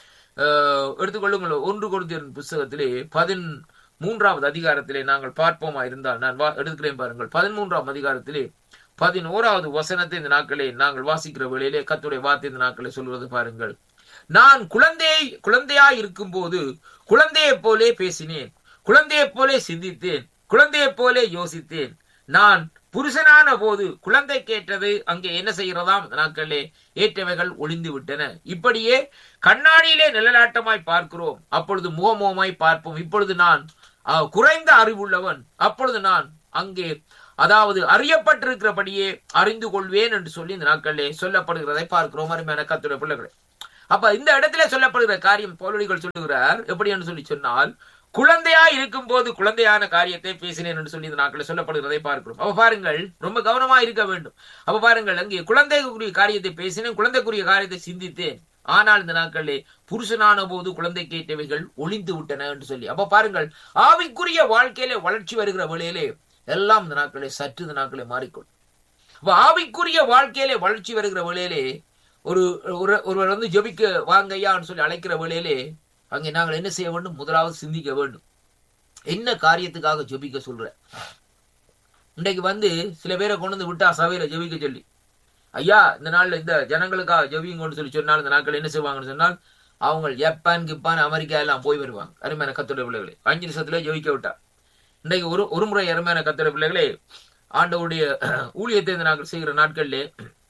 எடுத்துக்கொள்ளுங்கள் ஒன்று குழந்தையரின் புஸ்தகத்திலே பதின் மூன்றாவது அதிகாரத்திலே நாங்கள் பார்ப்போமா இருந்தால் நான் எடுத்துக்கிறேன் பாருங்கள் பதிமூன்றாம் அதிகாரத்திலே பதினோராவது வசனத்தை இந்த நாட்களே நாங்கள் வாசிக்கிற வேளையிலே கத்துடைய வார்த்தை இந்த நாட்களை சொல்வது பாருங்கள் நான் குழந்தை குழந்தையா இருக்கும் போது குழந்தையைப் போலே பேசினேன் குழந்தையைப் போலே சிந்தித்தேன் குழந்தையைப் போலே யோசித்தேன் நான் புருஷனான போது குழந்தை கேட்டது அங்கே என்ன செய்கிறதாம் இந்த நாட்களிலே ஏற்றவைகள் ஒளிந்து விட்டன இப்படியே கண்ணாடியிலே நிழலாட்டமாய் பார்க்கிறோம் அப்பொழுது முகமுகமாய் பார்ப்போம் இப்பொழுது நான் அஹ், குறைந்த அறிவுள்ளவன் அப்பொழுது நான் அங்கே அதாவது அறியப்பட்டிருக்கிறபடியே அறிந்து கொள்வேன் என்று சொல்லி இந்த நாட்களிலே சொல்லப்படுகிறதை பார்க்கிறோம் அருமையான கத்துடைய பிள்ளைகளை அப்ப இந்த இடத்துல சொல்லப்படுகிற காரியம் பௌலடிகள் சொல்லுகிறார் எப்படி என்று சொல்லி சொன்னால் குழந்தையா இருக்கும் போது குழந்தையான காரியத்தை பேசினேன் என்று சொல்லி இந்த நாட்களில் சொல்லப்படுகிறதை பார்க்கிறோம் அப்ப பாருங்கள் ரொம்ப கவனமா இருக்க வேண்டும் அப்ப பாருங்கள் அங்கே குழந்தைக்குரிய காரியத்தை பேசினேன் குழந்தைக்குரிய காரியத்தை சிந்தித்தேன் ஆனால் இந்த நாட்களிலே புருஷனான போது குழந்தை கேட்டவைகள் ஒளிந்து விட்டன என்று சொல்லி அப்ப பாருங்கள் ஆவிக்குரிய வாழ்க்கையிலே வளர்ச்சி வருகிற வேளையிலே எல்லாம் இந்த நாட்களே சற்று இந்த நாட்களே மாறிக்கொள்ளும் அப்ப ஆவிக்குரிய வாழ்க்கையிலே வளர்ச்சி வருகிற வேளையிலே ஒரு ஒரு ஒருவர் வந்து ஜெபிக்க வாங்கய்யான்னு சொல்லி அழைக்கிற வேளையிலே அங்கே நாங்கள் என்ன செய்ய வேண்டும் முதலாவது சிந்திக்க வேண்டும் என்ன காரியத்துக்காக ஜெபிக்க சொல்ற இன்றைக்கு வந்து சில பேரை கொண்டு வந்து விட்டா சபையில ஜெபிக்க சொல்லி ஐயா இந்த நாள்ல இந்த ஜனங்களுக்காக ஜெபிங்கன்னு சொல்லி சொன்னால் இந்த நாட்கள் என்ன செய்வாங்கன்னு சொன்னால் அவங்க ஜப்பான் கிப்பான் அமெரிக்கா எல்லாம் போய் வருவாங்க அருமையான கத்தோட பிள்ளைகளே அஞ்சு நிமிஷத்துல ஜெபிக்க விட்டா இன்றைக்கு ஒரு ஒரு முறை அருமையான கத்தோட பிள்ளைகளே ஆண்டவுடைய ஊழியத்தை இந்த நாங்கள் செய்கிற நாட்களிலே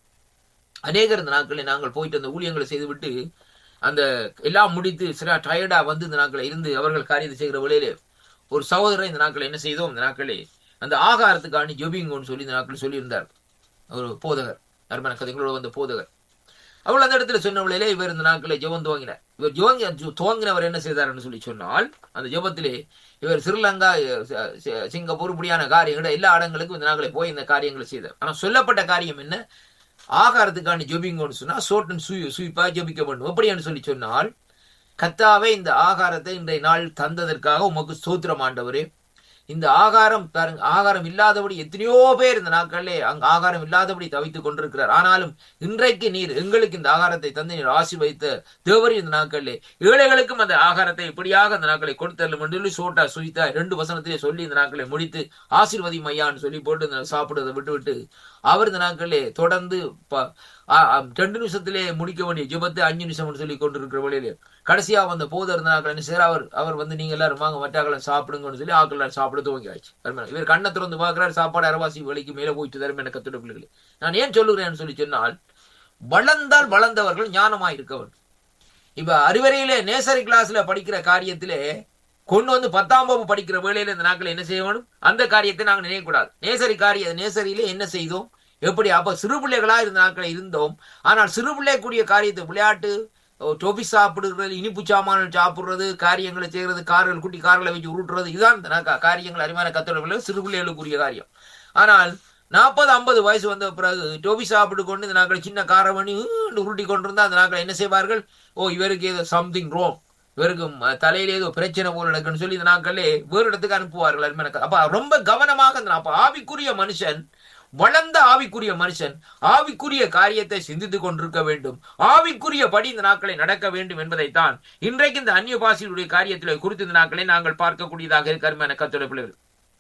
அநேகர் இந்த நாட்களில் நாங்கள் போயிட்டு அந்த ஊழியங்களை செய்துவிட்டு அந்த எல்லாம் முடித்து சில டயர்டா வந்து இந்த நாட்களை இருந்து அவர்கள் காரியத்தை செய்கிற வேளையிலே ஒரு சகோதரர் இந்த நாட்கள் என்ன செய்தோம் இந்த நாட்களே அந்த ஆகாரத்துக்காண்டி ஜொபிங்கோன்னு சொல்லி இந்த நாட்கள் சொல்லியிருந்தார் ஒரு போதகர் அருமையான கதைகளோட வந்த போதகர் அவள் அந்த இடத்துல சொன்ன வேளையிலே இவர் இந்த நாட்களை ஜெபம் துவங்கினார் இவர் ஜோங்க துவங்கினவர் என்ன செய்தார்னு சொல்லி சொன்னால் அந்த ஜெபத்திலே இவர் ஸ்ரீலங்கா சி- சி- சிங்கப்பூர் இப்படியான காரியங்கள் எல்லா இடங்களுக்கும் இந்த நாட்களை போய் இந்த காரியங்களை செய்தார் ஆனா சொல்லப்பட்ட காரியம் என்ன ஆகாரத்துக்கான ஜெபிங்கன்னு சொன்னா சோட்டன் சுயி சுயிப்பா ஜெபிக்க வேண்டும் எப்படின்னு சொல்லி சொன்னால் கத்தாவே இந்த ஆகாரத்தை இன்றைய நாள் தந்ததற்காக உமக்கு ஸ்தோத்திரம் ஆண்டவரே இந்த ஆகாரம் பாருங்க ஆகாரம் இல்லாதபடி எத்தனையோ பேர் இந்த நாட்களிலே அங்க ஆகாரம் இல்லாதபடி தவித்துக் கொண்டிருக்கிறார் ஆனாலும் இன்றைக்கு நீர் எங்களுக்கு இந்த ஆகாரத்தை தந்து நீர் ஆசீர்வதித்த தேவரி இந்த நாட்களிலே ஏழைகளுக்கும் அந்த ஆகாரத்தை இப்படியாக அந்த நாட்களை கொடுத்தரலும் என்று சொல்லி சோட்டா சுயித்தா ரெண்டு வசனத்திலே சொல்லி இந்த நாட்களை முடித்து ஆசீர்வதி மையான்னு சொல்லி போட்டு இந்த சாப்பிடுறதை விட்டு விட்டு அவர் இந்த நாட்களிலே தொடர்ந்து ப- ஆ- ஆ, ரெண்டு நிமிஷத்திலே முடிக்க வேண்டிய ஜெபத்தை அஞ்சு நிமிஷம் சொல்லி கொண்டிருக்கிற வழியிலே கடைசியா வந்த போதர் இருந்த நாட்கள் என்ன செய்யறார் அவர் அவர் வந்து நீங்க எல்லாரும் வாங்க மற்றாக்களை சாப்பிடுங்கன்னு சொல்லி ஆக்கள் எல்லாரும் சாப்பிட துவங்கி ஆச்சு அருமையான. இவர் கண்ணை திறந்து பார்க்கிறார் சாப்பாடு அரவாசி விலைக்கு மேல போயிட்டு தரும் என கத்துட பிள்ளைகளே நான் ஏன் சொல்லுகிறேன்னு சொல்லி சொன்னால் வளர்ந்தால் வளர்ந்தவர்கள் ஞானமாய் இருக்க வேண்டும் இப்ப அறிவரையிலே நேசரி கிளாஸ்ல படிக்கிற காரியத்திலே கொண்டு வந்து பத்தாம் வகுப்பு படிக்கிற வேளையில இந்த நாட்கள் என்ன செய்ய வேணும் அந்த காரியத்தை நாங்கள் நினைக்கக்கூடாது நேசரி காரிய நேசரியிலே என்ன செய்தோம் எப்படி அப்ப சிறு பிள்ளைகளா இருந்த நாட்களை இருந்தோம் ஆனால் சிறு பிள்ளை கூடிய காரியத்தை விளையாட்டு டொபி சாப்பிடுறது இனிப்பு சாமான்கள் சாப்பிடுறது காரியங்களை செய்யறது கார்கள் குட்டி கார்களை வச்சு உருட்டுறது இதுதான் இந்த நா- காரியங்கள் அருமையான கத்தோட சிறு பிள்ளைகளுக்குரிய காரியம் ஆனால் நாற்பது ஐம்பது வயசு வந்த பிறகு டோபி சாப்பிட்டு கொண்டு இந்த நாட்கள் சின்ன காரை பண்ணி ஈண்டு உருட்டி கொண்டிருந்தா அந்த நாட்கள் என்ன செய்வார்கள் ஓ இவருக்கு ஏதோ சம்திங் ரோங் இவருக்கு ம- தலையில ஏதோ பிரச்சனை போல நடக்குன்னு சொல்லி இந்த நாட்களே வேறு இடத்துக்கு அனுப்புவார்கள் அருமையான க- அப்ப ரொம்ப கவனமாக இந்த அப்ப ஆவிக்குரிய மனுஷன் வளர்ந்த ஆவிக்குரிய மனுஷன் ஆவிக்குரிய காரியத்தை சிந்தித்துக் கொண்டிருக்க வேண்டும் ஆவிக்குரிய படி இந்த நாட்களை நடக்க வேண்டும் என்பதைத்தான் இன்றைக்கு இந்த அந்நிய பாசியுடைய காரியத்திலே குறித்து இந்த நாட்களை நாங்கள் பார்க்கக்கூடியதாக இருக்க அருமையான கத்தோட பிள்ளைகள்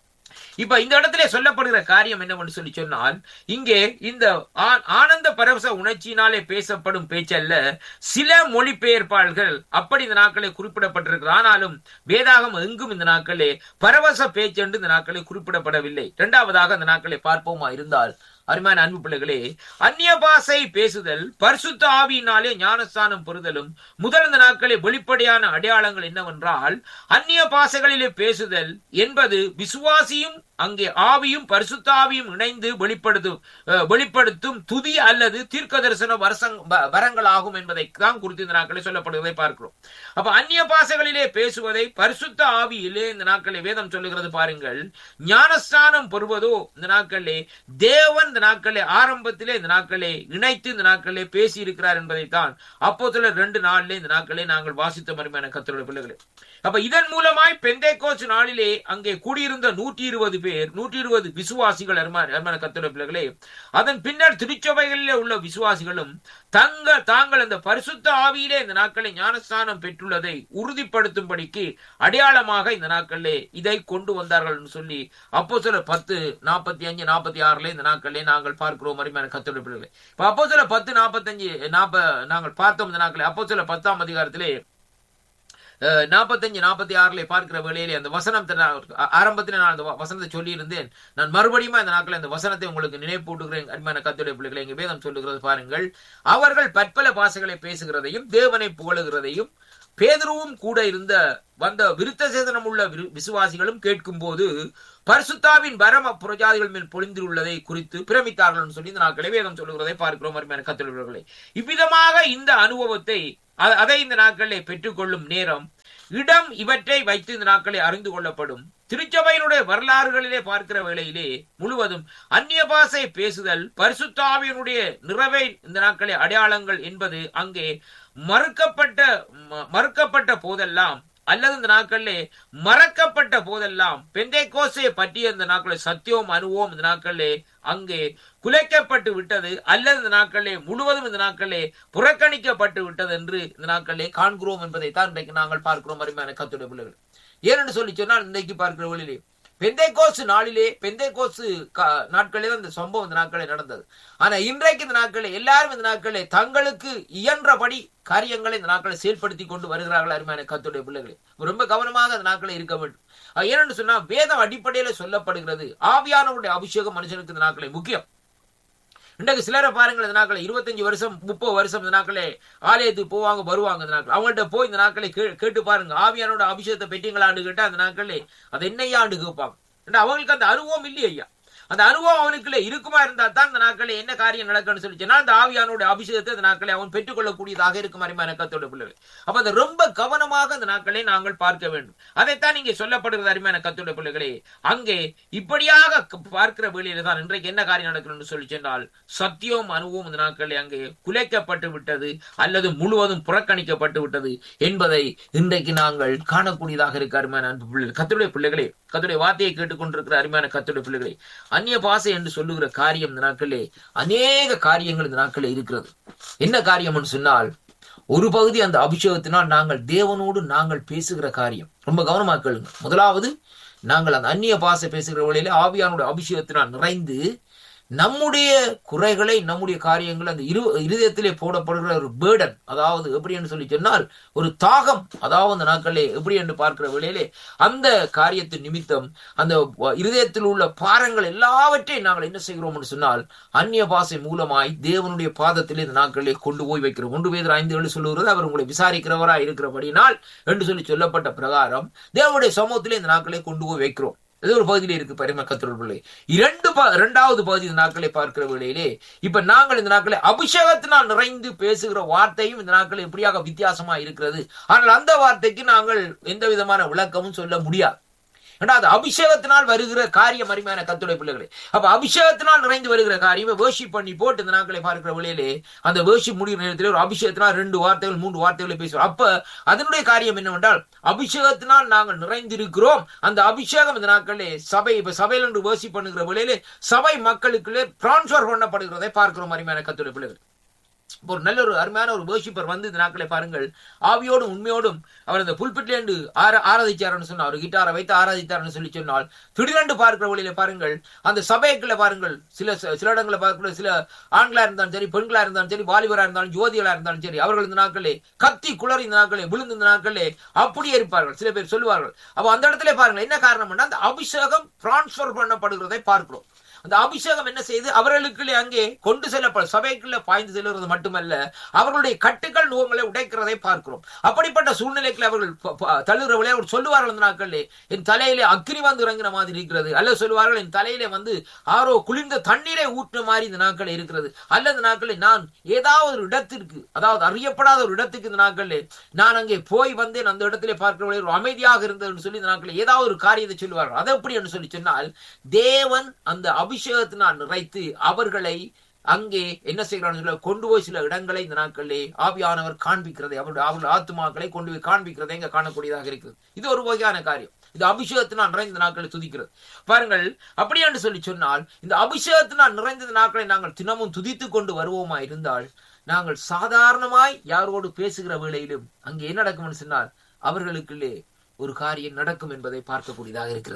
இப்ப இந்த இடத்திலே சொல்லப்படுகிற காரியம் என்னவென்று சொல்லி சொன்னால் இங்கே இந்த ஆ- ஆனந்த பரவச உணர்ச்சியினாலே பேசப்படும் பேச்சல்ல சில மொழிபெயர்ப்பாளர்கள் அப்படி இந்த நாட்களே குறிப்பிடப்பட்டிருக்கிறது ஆனாலும் வேதாகம் எங்கும் இந்த நாட்களே பரவச பேச்சென்று இந்த நாட்களே குறிப்பிடப்படவில்லை இரண்டாவதாக இந்த நாட்களை பார்ப்போமா இருந்தால் அருமையான அன்பு பிள்ளைகளே அந்நிய பாஷை பேசுதல் பரிசுத்த ஆவியினாலே ஞானஸ்தானம் பெறுதலும் முதல் இந்த நாட்களே வெளிப்படையான அடையாளங்கள் என்னவென்றால் அந்நிய பாஷைகளிலே பேசுதல் என்பது விசுவாசியும் அங்கே ஆவியும் பரிசுத்த ஆவியும் இணைந்து வெளிப்படுத்தும் அஹ், வெளிப்படுத்தும் துதி அல்லது தீர்க்க தரிசன வருஷங் வ- வரங்களாகும் என்பதை தான் குறித்து இந்த நாட்களில் சொல்லப்படுவதை பார்க்கிறோம் அப்ப அந்நிய பாஷைகளிலே பேசுவதை பரிசுத்த ஆவியிலே இந்த நாட்களை வேதம் சொல்லுகிறது பாருங்கள் ஞானஸ்தானம் பெறுவதோ இந்த நாட்களிலே தேவன் இந்த நாட்களிலே ஆரம்பத்திலே இந்த நாட்களே இணைத்து இந்த நாட்களிலே பேசி இருக்கிறார் என்பதைத்தான் அப்போ ரெண்டு நாளிலே இந்த நாட்களே நாங்கள் வாசித்த மருமையான கத்தருடைய பிள்ளைகளே அப்ப இதன் மூலமாய் பெந்தைக்கோஸ் நாளிலே அங்கே கூடியிருந்த நூற்றி இருபது பேர் நூற்றி இருபது விசுவாசிகள் அருமான அருமான கத்தருடைய பிள்ளைகளே அதன் பின்னர் திருச்சபைகளிலே உள்ள விசுவாசிகளும் தங்கள் தாங்கள் அந்த பரிசுத்த ஆவியிலே இந்த நாட்களை ஞானஸ்தானம் பெற்றுள்ளதை உறுதிப்படுத்தும்படிக்கு அடையாளமாக இந்த நாட்களிலே இதை கொண்டு வந்தார்கள் என்று சொல்லி அப்போ சில பத்து நாற்பத்தி அஞ்சு நாற்பத்தி ஆறுல இந்த நாட்களிலே நாங்கள் பார்க்கிறோம் அருமையான கத்தருடைய பிள்ளைகளே இப்ப அப்போ சில பத்து நாற்பத்தஞ்சு நாற்ப நாங்கள் பார்த்தோம் இந்த நாட்களே அப்போ சில பத்தாம் அதிகாரத்திலே நாற்பத்தஞ்சு நாற்பத்தி ஆறுல பார்க்கிற வேளையிலே அந்த வசனம் ஆரம்பத்தில் நான் அந்த வசனத்தை சொல்லியிருந்தேன் நான் மறுபடியும் அந்த நாட்கள் அந்த வசனத்தை உங்களுக்கு நினைப்பூட்டுகிறேன் அருமையான கத்துடைய பிள்ளைகளை எங்க வேதம் சொல்லுகிறது பாருங்கள் அவர்கள் பற்பல பாசைகளை பேசுகிறதையும் தேவனை புகழுகிறதையும் பேதருவும் கூட இருந்த வந்த விருத்த சேதனம் உள்ள விசுவாசிகளும் கேட்கும் போது பரிசுத்தாவின் வரம புரஜாதிகள் மேல் பொழிந்துள்ளதை குறித்து பிரமித்தார்கள் சொல்லி இந்த நாட்களை வேதம் சொல்லுகிறதை பார்க்கிறோம் அருமையான கத்துள்ளவர்களை இவ்விதமாக இந்த அனுபவத்தை அதை இந்த நாட்களை பெற்றுக்கொள்ளும் நேரம் இடம் இவற்றை வைத்து இந்த நாட்களை அறிந்து கொள்ளப்படும் திருச்சபையினுடைய வரலாறுகளிலே பார்க்கிற வேளையிலே முழுவதும் அந்நிய பாசை பேசுதல் பரிசுத்தாவியனுடைய நிறைவை இந்த நாட்களை அடையாளங்கள் என்பது அங்கே மறுக்கப்பட்ட மறுக்கப்பட்ட போதெல்லாம் அல்லது இந்த நாட்களிலே மறக்கப்பட்ட போதெல்லாம் பெந்தை கோசையை பற்றிய இந்த நாட்களில் சத்தியம் அனுபவம் இந்த நாட்களிலே அங்கே குலைக்கப்பட்டு விட்டது அல்லது இந்த நாட்களிலே முழுவதும் இந்த நாட்களிலே புறக்கணிக்கப்பட்டு விட்டது என்று இந்த நாட்களிலே காண்கிறோம் என்பதை தான் இன்றைக்கு நாங்கள் பார்க்கிறோம் அருமையான கத்துடைய பிள்ளைகள் ஏனென்று சொல்லி சொன்னால் இன்றைக்கு பார்க்கிற வழியிலே பெந்தை கோசு நாளிலே பெந்தை கோசு நாட்களில் இந்த சம்பவம் இந்த நாட்களே நடந்தது ஆனா இன்றைக்கு இந்த நாட்களில் எல்லாரும் இந்த நாட்களே தங்களுக்கு இயன்றபடி காரியங்களை இந்த நாட்களை செயல்படுத்தி கொண்டு வருகிறார்கள் அருமையான கத்துடைய பிள்ளைகளை ரொம்ப கவனமாக அந்த நாட்களை இருக்க வேண்டும் ஏனென்று சொன்னா வேதம் அடிப்படையில சொல்லப்படுகிறது ஆவியானவருடைய அபிஷேகம் மனுஷனுக்கு இந்த நாட்களை முக்கியம் இன்றைக்கு சிலரை பாருங்கள் இந்த நாட்களை இருபத்தஞ்சு வருஷம் முப்பது வருஷம் இந்த நாட்களே ஆலயத்துக்கு போவாங்க வருவாங்க இந்த நாட்கள் அவங்கள்ட்ட போய் இந்த நாட்களை கேட்டு பாருங்க ஆவியானோட அபிஷேகத்தை பெற்றீங்களான்னு கேட்டா அந்த நாட்களே அது என்னையாண்டு கேட்பாங்க அவங்களுக்கு அந்த அனுபவம் இல்லையா ஐயா அந்த அனுபவம் அவனுக்குள்ள இருக்குமா இருந்தா தான் இந்த நாட்களில் என்ன காரியம் நடக்கும்னு சொல்லி சொன்னா அந்த ஆவியானோட அபிஷேகத்தை அந்த நாட்களை அவன் பெற்றுக்கொள்ளக்கூடியதாக இருக்கும் அருமையான கத்தோட பிள்ளைகள் அப்ப அதை ரொம்ப கவனமாக அந்த நாட்களை நாங்கள் பார்க்க வேண்டும் அதைத்தான் இங்கே சொல்லப்படுகிறது அருமையான கத்தோட பிள்ளைகளே அங்கே இப்படியாக பார்க்கிற வேளையில தான் இன்றைக்கு என்ன காரியம் நடக்கணும்னு சொல்லி சொன்னால் சத்தியம் அனுபவம் இந்த நாட்களில் அங்கே குலைக்கப்பட்டு விட்டது அல்லது முழுவதும் புறக்கணிக்கப்பட்டு விட்டது என்பதை இன்றைக்கு நாங்கள் காணக்கூடியதாக இருக்க அருமையான அன்பு பிள்ளைகள் கத்துடைய பிள்ளைகளே கத்துடைய வார்த்தையை கேட்டுக்கொண்டிருக்கிற அருமையான கத்துடைய பிள்ளைகளே அந்நிய பாசை என்று சொல்லுகிற காரியம் இந்த நாட்களே அநேக காரியங்கள் இந்த நாட்களே இருக்கிறது என்ன காரியம்னு சொன்னால் ஒரு பகுதி அந்த அபிஷேகத்தினால் நாங்கள் தேவனோடு நாங்கள் பேசுகிற காரியம் ரொம்ப கவனமா கேளுங்க முதலாவது நாங்கள் அந்த அந்நிய பாசை பேசுகிற வழியில ஆவியானுடைய அபிஷேகத்தினால் நிறைந்து நம்முடைய குறைகளை நம்முடைய காரியங்கள் அந்த இரு இருதயத்திலே போடப்படுகிற ஒரு பேர்டன் அதாவது எப்படி என்று சொல்லி சொன்னால் ஒரு தாகம் அதாவது அந்த நாட்களே எப்படி என்று பார்க்கிற வேளையிலே அந்த காரியத்தின் நிமித்தம் அந்த இருதயத்தில் உள்ள பாரங்கள் எல்லாவற்றையும் நாங்கள் என்ன செய்கிறோம் என்று சொன்னால் அந்நிய பாசை மூலமாய் தேவனுடைய பாதத்திலே இந்த நாட்களிலே கொண்டு போய் வைக்கிறோம் ஒன்று பேர் ஐந்து ஏழு சொல்லுகிறது அவர் உங்களை விசாரிக்கிறவராய் இருக்கிறபடினால் என்று சொல்லி சொல்லப்பட்ட பிரகாரம் தேவனுடைய சமூகத்திலே இந்த நாட்களை கொண்டு போய் வைக்கிறோம் இது ஒரு பகுதியில இருக்கு பரிம கத்தோட பிள்ளை இரண்டு இரண்டாவது பகுதி இந்த நாட்களை பார்க்கிற வேளையிலே இப்ப நாங்கள் இந்த நாட்களை அபிஷேகத்தினால் நிறைந்து பேசுகிற வார்த்தையும் இந்த நாட்கள் எப்படியாக வித்தியாசமா இருக்கிறது ஆனால் அந்த வார்த்தைக்கு நாங்கள் எந்த விதமான விளக்கமும் சொல்ல முடியாது ஏன்னா அது அபிஷேகத்தினால் வருகிற காரியம் அருமையான கத்துடைய பிள்ளைகளே அப்ப அபிஷேகத்தினால் நிறைந்து வருகிற காரியம் வேர்ஷிப் பண்ணி போட்டு இந்த நாட்களை பார்க்கிற வழியிலே அந்த வேர்ஷிப் முடிகிற நேரத்தில் ஒரு அபிஷேகத்தினால் ரெண்டு வார்த்தைகள் மூன்று வார்த்தைகளை பேசுவோம் அப்ப அதனுடைய காரியம் என்னவென்றால் அபிஷேகத்தினால் நாங்கள் நிறைந்திருக்கிறோம் அந்த அபிஷேகம் இந்த நாட்களே சபை இப்ப சபையில் என்று வேர்ஷிப் பண்ணுகிற வழியிலே சபை மக்களுக்குள்ளே டிரான்ஸ்பர் பண்ணப்படுகிறதை பார்க்கிறோம் அருமையான கத்துடைய பிள்ளைகள் ஒரு நல்ல ஒரு அருமையான ஒரு வேர்ஷிப்பர் வந்து இந்த நாட்களை பாருங்கள் ஆவியோடும் உண்மையோடும் அவர் இந்த புல்பிட்லேண்டு ஆர ஆராதிச்சார்னு சொன்னார் ஒரு கிட்டாரை வைத்து ஆராதித்தார்னு சொல்லி சொன்னால் திடீரென்று பார்க்கிற வழியில பாருங்கள் அந்த சபைக்குள்ள பாருங்கள் சில சில இடங்களை பார்க்கல சில ஆண்களா இருந்தாலும் சரி பெண்களா இருந்தாலும் சரி வாலிபரா இருந்தாலும் ஜோதிகளா இருந்தாலும் சரி அவர்கள் இந்த நாட்களே கத்தி குளறி இந்த நாட்களே விழுந்து இந்த நாட்களே அப்படியே இருப்பார்கள் சில பேர் சொல்லுவார்கள் அப்ப அந்த இடத்துல பாருங்கள் என்ன காரணம் அந்த அபிஷேகம் டிரான்ஸ்பர் பண்ணப்படுகிறதை பார்க்கிறோம் அந்த அபிஷேகம் என்ன செய்து அவர்களுக்குள்ளே அங்கே கொண்டு செல்லப்பட சபைக்குள்ள பாய்ந்து செல்வது மட்டுமல்ல அவர்களுடைய கட்டுகள் நோங்களை உடைக்கிறதை பார்க்கிறோம் அப்படிப்பட்ட சூழ்நிலைக்கு அவர்கள் தள்ளுறவர்களே அவர் சொல்லுவார்கள் அந்த நாட்களிலே என் தலையிலே அக்னி வந்து இறங்கின மாதிரி இருக்கிறது அல்லது சொல்லுவார்கள் என் தலையிலே வந்து ஆரோ குளிர்ந்த தண்ணீரை ஊற்றின மாதிரி இந்த நாட்கள் இருக்கிறது அல்லது நாட்களில் நான் ஏதாவது ஒரு இடத்திற்கு அதாவது அறியப்படாத ஒரு இடத்துக்கு இந்த நாட்களிலே நான் அங்கே போய் வந்தேன் அந்த இடத்திலே பார்க்கிறவர்களே ஒரு அமைதியாக இருந்தது சொல்லி இந்த நாட்களில் ஏதாவது ஒரு காரியத்தை சொல்லுவார்கள் அது எப்படி என்று சொல்லி சொன்னால் தேவன் அந்த அபிஷேகத்தினால் நிறைத்து அவர்களை அங்கே என்ன செய்கிறார்கள் கொண்டு போய் சில இடங்களை இந்த நாட்களிலே ஆவியானவர் காண்பிக்கிறதை அவருடைய அவருடைய ஆத்மாக்களை கொண்டு போய் காண்பிக்கிறதை இங்க காணக்கூடியதாக இருக்கிறது இது ஒரு வகையான காரியம் இது அபிஷேகத்தினால் நிறைந்த நாட்களை துதிக்கிறது பாருங்கள் அப்படி என்று சொல்லி சொன்னால் இந்த அபிஷேகத்தினால் நிறைந்த நாட்களை நாங்கள் தினமும் துதித்து கொண்டு வருவோமா இருந்தால் நாங்கள் சாதாரணமாய் யாரோடு பேசுகிற வேளையிலும் அங்கே என்ன நடக்கும்னு சொன்னால் அவர்களுக்குள்ளே ஒரு காரியம் நடக்கும் என்பதை பார்க்கக்கூடியதாக இருக்கிறது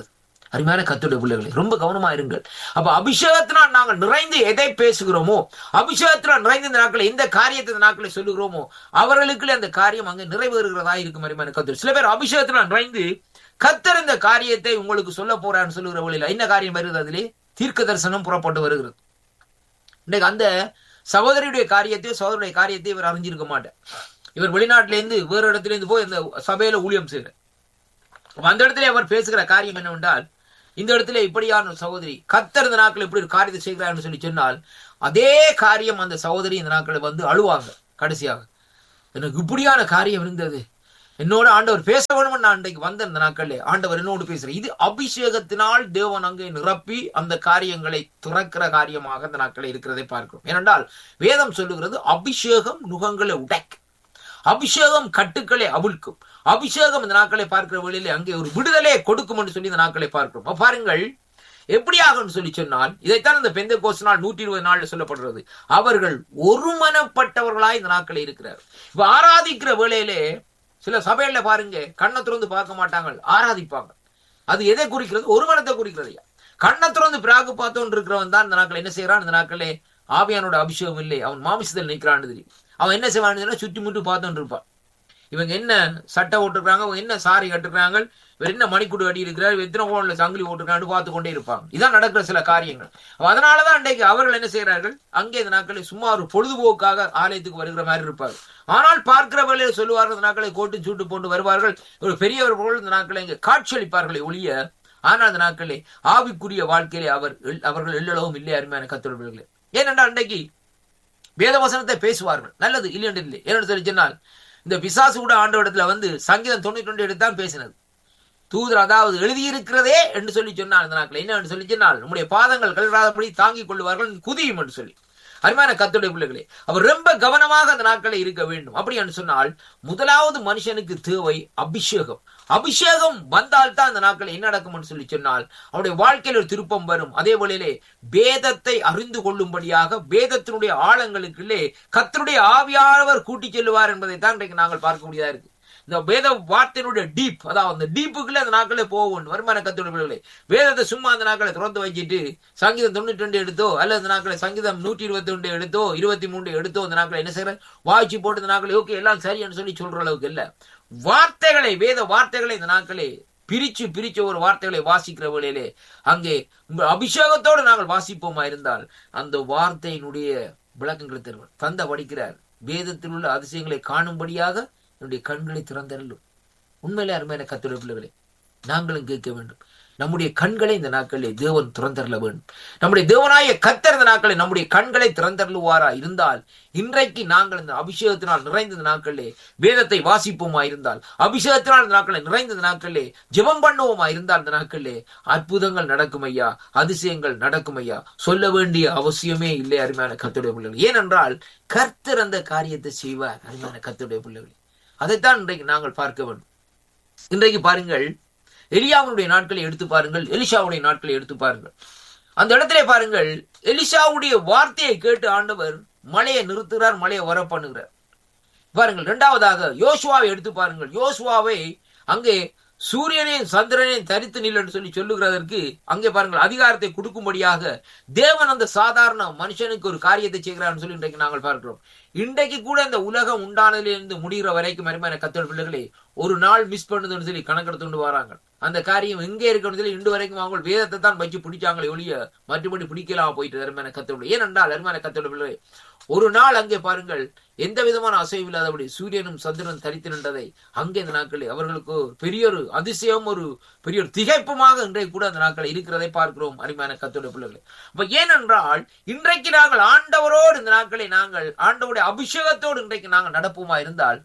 அருமையான கத்துடைய பிள்ளைகளே ரொம்ப கவனமா இருங்கள் அப்ப அபிஷேகத்தினால் நாங்கள் நிறைந்து எதை பேசுகிறோமோ அபிஷேகத்தினால் நிறைந்த இந்த நாட்களை எந்த காரியத்தை இந்த நாட்களை சொல்லுகிறோமோ அவர்களுக்குள்ளே அந்த காரியம் அங்கே நிறைவேறுகிறதா இருக்கும் அருமையான கத்து சில பேர் அபிஷேகத்தினால் நிறைந்து கத்தர் இந்த காரியத்தை உங்களுக்கு சொல்ல போறான்னு சொல்லுகிற வழியில் என்ன காரியம் வருகிறது அதிலே தீர்க்க தரிசனம் புறப்பட்டு வருகிறது இன்னைக்கு அந்த சகோதரியுடைய காரியத்தையோ சகோதரனுடைய காரியத்தையும் இவர் அறிஞ்சிருக்க மாட்டார் இவர் வெளிநாட்டிலேருந்து வேறு இடத்துல இருந்து போய் இந்த சபையில ஊழியம் செய்கிறார் அப்ப அந்த இடத்துல அவர் பேசுகிற காரியம் என்னவென்றால் இந்த இடத்துல இப்படியான ஒரு சகோதரி கத்தர் இந்த நாட்கள் இப்படி ஒரு காரியத்தை செய்கிறார்னு சொல்லி சொன்னால் அதே காரியம் அந்த சகோதரி இந்த நாட்களை வந்து அழுவாங்க கடைசியாக எனக்கு இப்படியான காரியம் இருந்தது என்னோட ஆண்டவர் பேச வேணும்னு நான் அன்றைக்கு வந்த இந்த நாட்கள்ல ஆண்டவர் என்னோடு பேசுறேன் இது அபிஷேகத்தினால் தேவன் அங்கே நிரப்பி அந்த காரியங்களை துறக்கிற காரியமாக அந்த நாட்களை இருக்கிறதை பார்க்கிறோம் ஏனென்றால் வேதம் சொல்லுகிறது அபிஷேகம் நுகங்களை உடைக்கும் அபிஷேகம் கட்டுக்களை அவிழ்க்கும் அபிஷேகம் இந்த நாட்களை பார்க்கிற வழியிலே அங்கே ஒரு விடுதலையை கொடுக்கும் என்று சொல்லி இந்த நாட்களை பார்க்கிறோம் அப்ப பாருங்கள் எப்படியாகும் சொல்லி சொன்னால் இதைத்தான் இந்த பெந்த கோஸ் நாள் நூற்றி இருபது நாள்ல சொல்லப்படுறது அவர்கள் ஒருமனப்பட்டவர்களாய் இந்த நாட்களை இருக்கிறார் இப்ப ஆராதிக்கிற வேளையிலே சில சபையில பாருங்க கண்ணை திறந்து பார்க்க மாட்டாங்க ஆராதிப்பாங்க அது எதை குறிக்கிறது ஒரு மனத்தை குறிக்கிறது ஐயா கண்ணை திறந்து பிராகு பார்த்தோன்னு இருக்கிறவன் தான் இந்த நாட்கள் என்ன செய்யறான் இந்த நாட்களே ஆவியானோட அபிஷேகம் இல்லை அவன் மாமிசத்தில் நிற்கிறான்னு தெரியும் அவன் என்ன செய்வான்னு சுற்றி முட்டு பார்த்துட்டு இருப்பான் இவங்க என்ன சட்டை ஓட்டுருக்காங்க அவங்க என்ன சாரி கட்டுக்கிறாங்க இவர் என்ன மணிக்கூடு அடி இருக்கிறார் இவர் எத்தனை கோணில் சங்கிலி ஓட்டுருக்கான்னு பார்த்து கொண்டே இருப்பாங்க இதான் நடக்கிற சில காரியங்கள் அப்ப அதனாலதான் அன்றைக்கு அவர்கள் என்ன செய்யறார்கள் அங்கே இந்த நாட்களை சும்மா ஒரு பொழுதுபோக்காக ஆலயத்துக்கு வருகிற மாதிரி இருப்பார் ஆனால் பார்க்கிற வேலையை சொல்லுவார்கள் இந்த நாட்களை கோட்டு சூட்டு போட்டு வருவார்கள் ஒரு பெரியவர் போல் இந்த நாட்களை இங்கே காட்சியளிப்பார்களே ஒழிய ஆனால் அந்த நாட்களே ஆவிக்குரிய வாழ்க்கையிலே அவர் எள்- அவர்கள் எல்லளவும் இல்லை அருமையான கத்தொழில்களே ஏனென்றால் அன்றைக்கு வேதவசனத்தை பேசுவார்கள் நல்லது இல்லை என்று இல்லை ஏன்னு சொல்லி சொன்னால் இந்த பிசாசு கூட ஆண்டவரிடத்துல வந்து சங்கீதம் தொண்ணூற்றி ரெண்டு எடுத்தான் பேசினது தூதர் அதாவது எழுதியிருக்கிறதே என்று சொல்லி சொன்னார் இந்த நாட்கள் என்ன என்று சொல்லி சொன்னால் நம்முடைய பாதங்கள் கல்றாதபடி தாங்கிக் கொள்வார்கள் குதியும் என்று சொல்லி அருமையான கத்துடைய பிள்ளைகளே அவர் ரொம்ப கவனமாக அந்த நாட்களை இருக்க வேண்டும் அப்படி என்று சொன்னால் முதலாவது மனுஷனுக்கு தேவை அபிஷேகம் அபிஷேகம் வந்தால்தான் அந்த நாட்கள் என்ன நடக்கும் என்று சொல்லி சொன்னால் அவருடைய வாழ்க்கையில் ஒரு திருப்பம் வரும் அதே வேளையிலே வேதத்தை அறிந்து கொள்ளும்படியாக வேதத்தினுடைய ஆழங்களுக்குள்ளே கத்தருடைய ஆவியானவர் கூட்டிச் செல்லுவார் என்பதை தான் இன்றைக்கு நாங்கள் பார்க்க முடியாதா இருக்கு இந்த வேத வார்த்தையினுடைய டீப் அதாவது அந்த டீப்புக்குள்ள அந்த நாட்களே போகும் வருமான கத்தோட பிள்ளைகளே வேதத்தை சும்மா அந்த நாட்களை திறந்து வச்சுட்டு சங்கீதம் தொண்ணூற்றி ரெண்டு எடுத்தோ அல்லது அந்த நாட்களை சங்கீதம் நூற்றி இருபத்தி ரெண்டு எடுத்தோ இருபத்தி மூணு எடுத்தோ அந்த நாட்களை என்ன செய்யற வாய்ச்சி போட்டு இந்த நாட்களை ஓகே எல்லாம் சரின்னு சொல்லி சொல்ற அளவுக்கு இல்ல வார்த்தைகளை வேத வார்த்தைகளை இந்த நாட்களே பிரிச்சு பிரிச்சு ஒரு வார்த்தைகளை வாசிக்கிற வேளையிலே அங்கே உங்கள் அபிஷேகத்தோடு நாங்கள் வாசிப்போமா இருந்தால் அந்த வார்த்தையினுடைய விளக்கங்களை தருவார் தந்த படிக்கிறார் வேதத்தில் உள்ள அதிசயங்களை காணும்படியாக என்னுடைய கண்களை திறந்தருளும் உண்மையிலே அருமையான கத்துடைய பிள்ளைகளே நாங்களும் கேட்க வேண்டும் நம்முடைய கண்களை இந்த நாட்களிலே தேவன் திறந்தருள வேண்டும் நம்முடைய தேவனாய கத்தர் இந்த நாட்களை நம்முடைய கண்களை திறந்தருளுவாரா இருந்தால் இன்றைக்கு நாங்கள் இந்த அபிஷேகத்தினால் நிறைந்த இந்த நாட்களிலே வேதத்தை வாசிப்போமா இருந்தால் அபிஷேகத்தினால் இந்த நாட்களை நிறைந்த இந்த நாட்களிலே ஜெபம் பண்ணுவோமா இருந்தால் இந்த நாட்களிலே அற்புதங்கள் நடக்கும் ஐயா அதிசயங்கள் நடக்கும் ஐயா சொல்ல வேண்டிய அவசியமே இல்லை அருமையான கத்துடைய பிள்ளைகள் ஏனென்றால் கர்த்தர் அந்த காரியத்தை செய்வார் அருமையான கத்துடைய பிள்ளைகள் அதைத்தான் இன்றைக்கு நாங்கள் பார்க்க வேண்டும் இன்றைக்கு பாருங்கள் எலியாவுடைய நாட்களை எடுத்து பாருங்கள் எலிஷாவுடைய நாட்களை எடுத்து பாருங்கள் அந்த இடத்திலே பாருங்கள் எலிஷாவுடைய வார்த்தையை கேட்டு ஆண்டவர் மழையை நிறுத்துகிறார் மழையை வர பண்ணுகிறார் பாருங்கள் இரண்டாவதாக யோசுவாவை எடுத்து பாருங்கள் யோசுவாவை அங்கே சூரியனையும் சந்திரனையும் தரித்து நில் என்று சொல்லி சொல்லுகிறதற்கு அங்கே பாருங்கள் அதிகாரத்தை கொடுக்கும்படியாக தேவன் அந்த சாதாரண மனுஷனுக்கு ஒரு காரியத்தை செய்கிறார்னு சொல்லி இன்றைக்கு நாங்கள் பார்க்கிறோம் இன்றைக்கு கூட இந்த உலகம் உண்டானதிலிருந்து முடிகிற வரைக்கும் அருமையான கத்தோட பிள்ளைகளே ஒரு நாள் மிஸ் பண்ணுதுன்னு சொல்லி கணக்கெடுத்துட்டு வராங்க அந்த காரியம் எங்கே இருக்குன்னு சொல்லி இன்று வரைக்கும் அவங்க வேதத்தை தான் வச்சு பிடிச்சாங்களே ஒழிய மற்றபடி பிடிக்கலாம் போயிட்டு அருமையான கத்தோட ஏனென்றால் அருமையான கத்தோட பிள்ளை ஒரு நாள் அங்கே பாருங்கள் எந்த விதமான அசைவு இல்லாதபடி சூரியனும் சந்திரன் தரித்து நின்றதை அங்கே இந்த நாட்களில் அவர்களுக்கு ஒரு பெரிய ஒரு அதிசயம் ஒரு பெரிய ஒரு திகைப்புமாக இன்றைக்கு கூட அந்த நாட்கள் இருக்கிறதை பார்க்கிறோம் அருமையான கத்தோட பிள்ளைகளை அப்ப ஏனென்றால் இன்றைக்கு நாங்கள் ஆண்டவரோடு இந்த நாட்களை நாங்கள் ஆண்டவருடைய அபிஷேகத்தோடு இன்றைக்கு நாங்கள் நடப்போமா இருந்தால்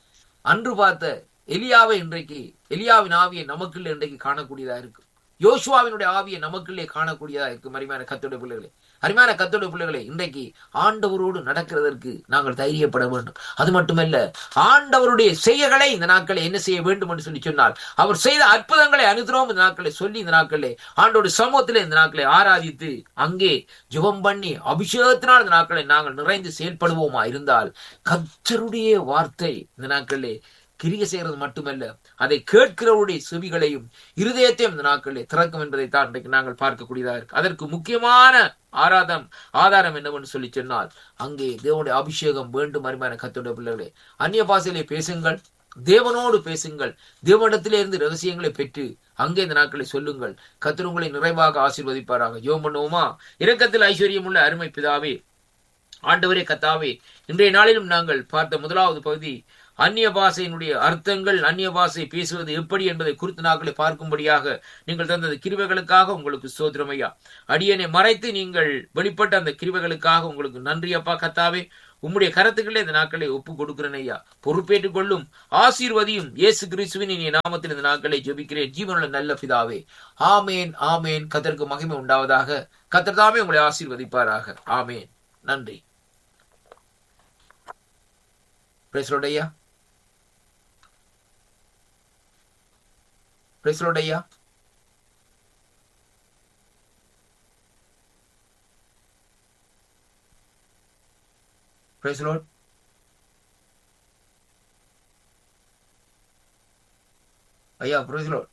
அன்று பார்த்த எலியாவை இன்றைக்கு எலியாவின் ஆவியை நமக்குள்ளே இன்றைக்கு காணக்கூடியதா இருக்கு யோசுவாவினுடைய ஆவியை நமக்குள்ளே காணக்கூடியதா இருக்கு அருமையான கத்தோட பிள்ளைகளே அருமையான கத்தோட பிள்ளைகளே இன்றைக்கு ஆண்டவரோடு நடக்கிறதற்கு நாங்கள் தைரியப்பட வேண்டும் அது மட்டுமல்ல ஆண்டவருடைய செய்கைகளை இந்த நாட்களை என்ன செய்ய வேண்டும் என்று சொல்லி சொன்னால் அவர் செய்த அற்புதங்களை அனுதினமும் இந்த நாட்களை சொல்லி இந்த நாட்களே ஆண்டோட சமூகத்திலே இந்த நாட்களை ஆராதித்து அங்கே ஜெபம் பண்ணி அபிஷேகத்தினால் இந்த நாட்களை நாங்கள் நிறைந்து செயல்படுவோமா இருந்தால் கத்தருடைய வார்த்தை இந்த நாட்களிலே கிரிய செய்கிறது மட்டுமல்ல அதை கேட்கிறவருடைய செவிகளையும் இருதயத்தையும் இந்த நாட்களிலே திறக்கும் என்பதை தான் இன்றைக்கு நாங்கள் பார்க்கக்கூடியதாக இருக்கு அதற்கு முக்கியமான ஆராதம் ஆதாரம் என்னவென்று சொல்லி சொன்னால் அங்கே தேவனுடைய அபிஷேகம் வேண்டும் அருமையான கத்தோட பிள்ளைகளே அந்நிய பாசையிலே பேசுங்கள் தேவனோடு பேசுங்கள் தேவனிடத்திலே இருந்து ரகசியங்களை பெற்று அங்கே இந்த நாட்களை சொல்லுங்கள் கத்தர் உங்களை நிறைவாக ஆசீர்வதிப்பாராக ஜோம் பண்ணுவோமா இரக்கத்தில் ஐஸ்வர்யம் உள்ள அருமை பிதாவே ஆண்டவரே கத்தாவே இன்றைய நாளிலும் நாங்கள் பார்த்த முதலாவது பகுதி அந்நிய பாஷையினுடைய அர்த்தங்கள் அந்நிய பாஷை பேசுவது எப்படி என்பதை குறித்து நாட்களை பார்க்கும்படியாக நீங்கள் தந்தது கிருவைகளுக்காக உங்களுக்கு சோதரமையா அடியனை மறைத்து நீங்கள் வெளிப்பட்ட அந்த கிருவைகளுக்காக உங்களுக்கு நன்றி அப்பா கத்தாவே உம்முடைய கருத்துக்களே இந்த நாட்களை ஒப்பு கொடுக்கிறேன் ஐயா பொறுப்பேற்றுக் கொள்ளும் ஆசீர்வதியும் இயேசு கிறிஸ்துவின் இனிய நாமத்தில் இந்த நாட்களை ஜெபிக்கிறேன் ஜீவனுள்ள நல்ல பிதாவே ஆமேன் ஆமேன் கத்தருக்கு மகிமை உண்டாவதாக கத்தர் தாமே உங்களை ஆசீர்வதிப்பாராக ஆமேன் நன்றி ஐயா ஐயா Praise the Lord. ஐயா praise the Lord.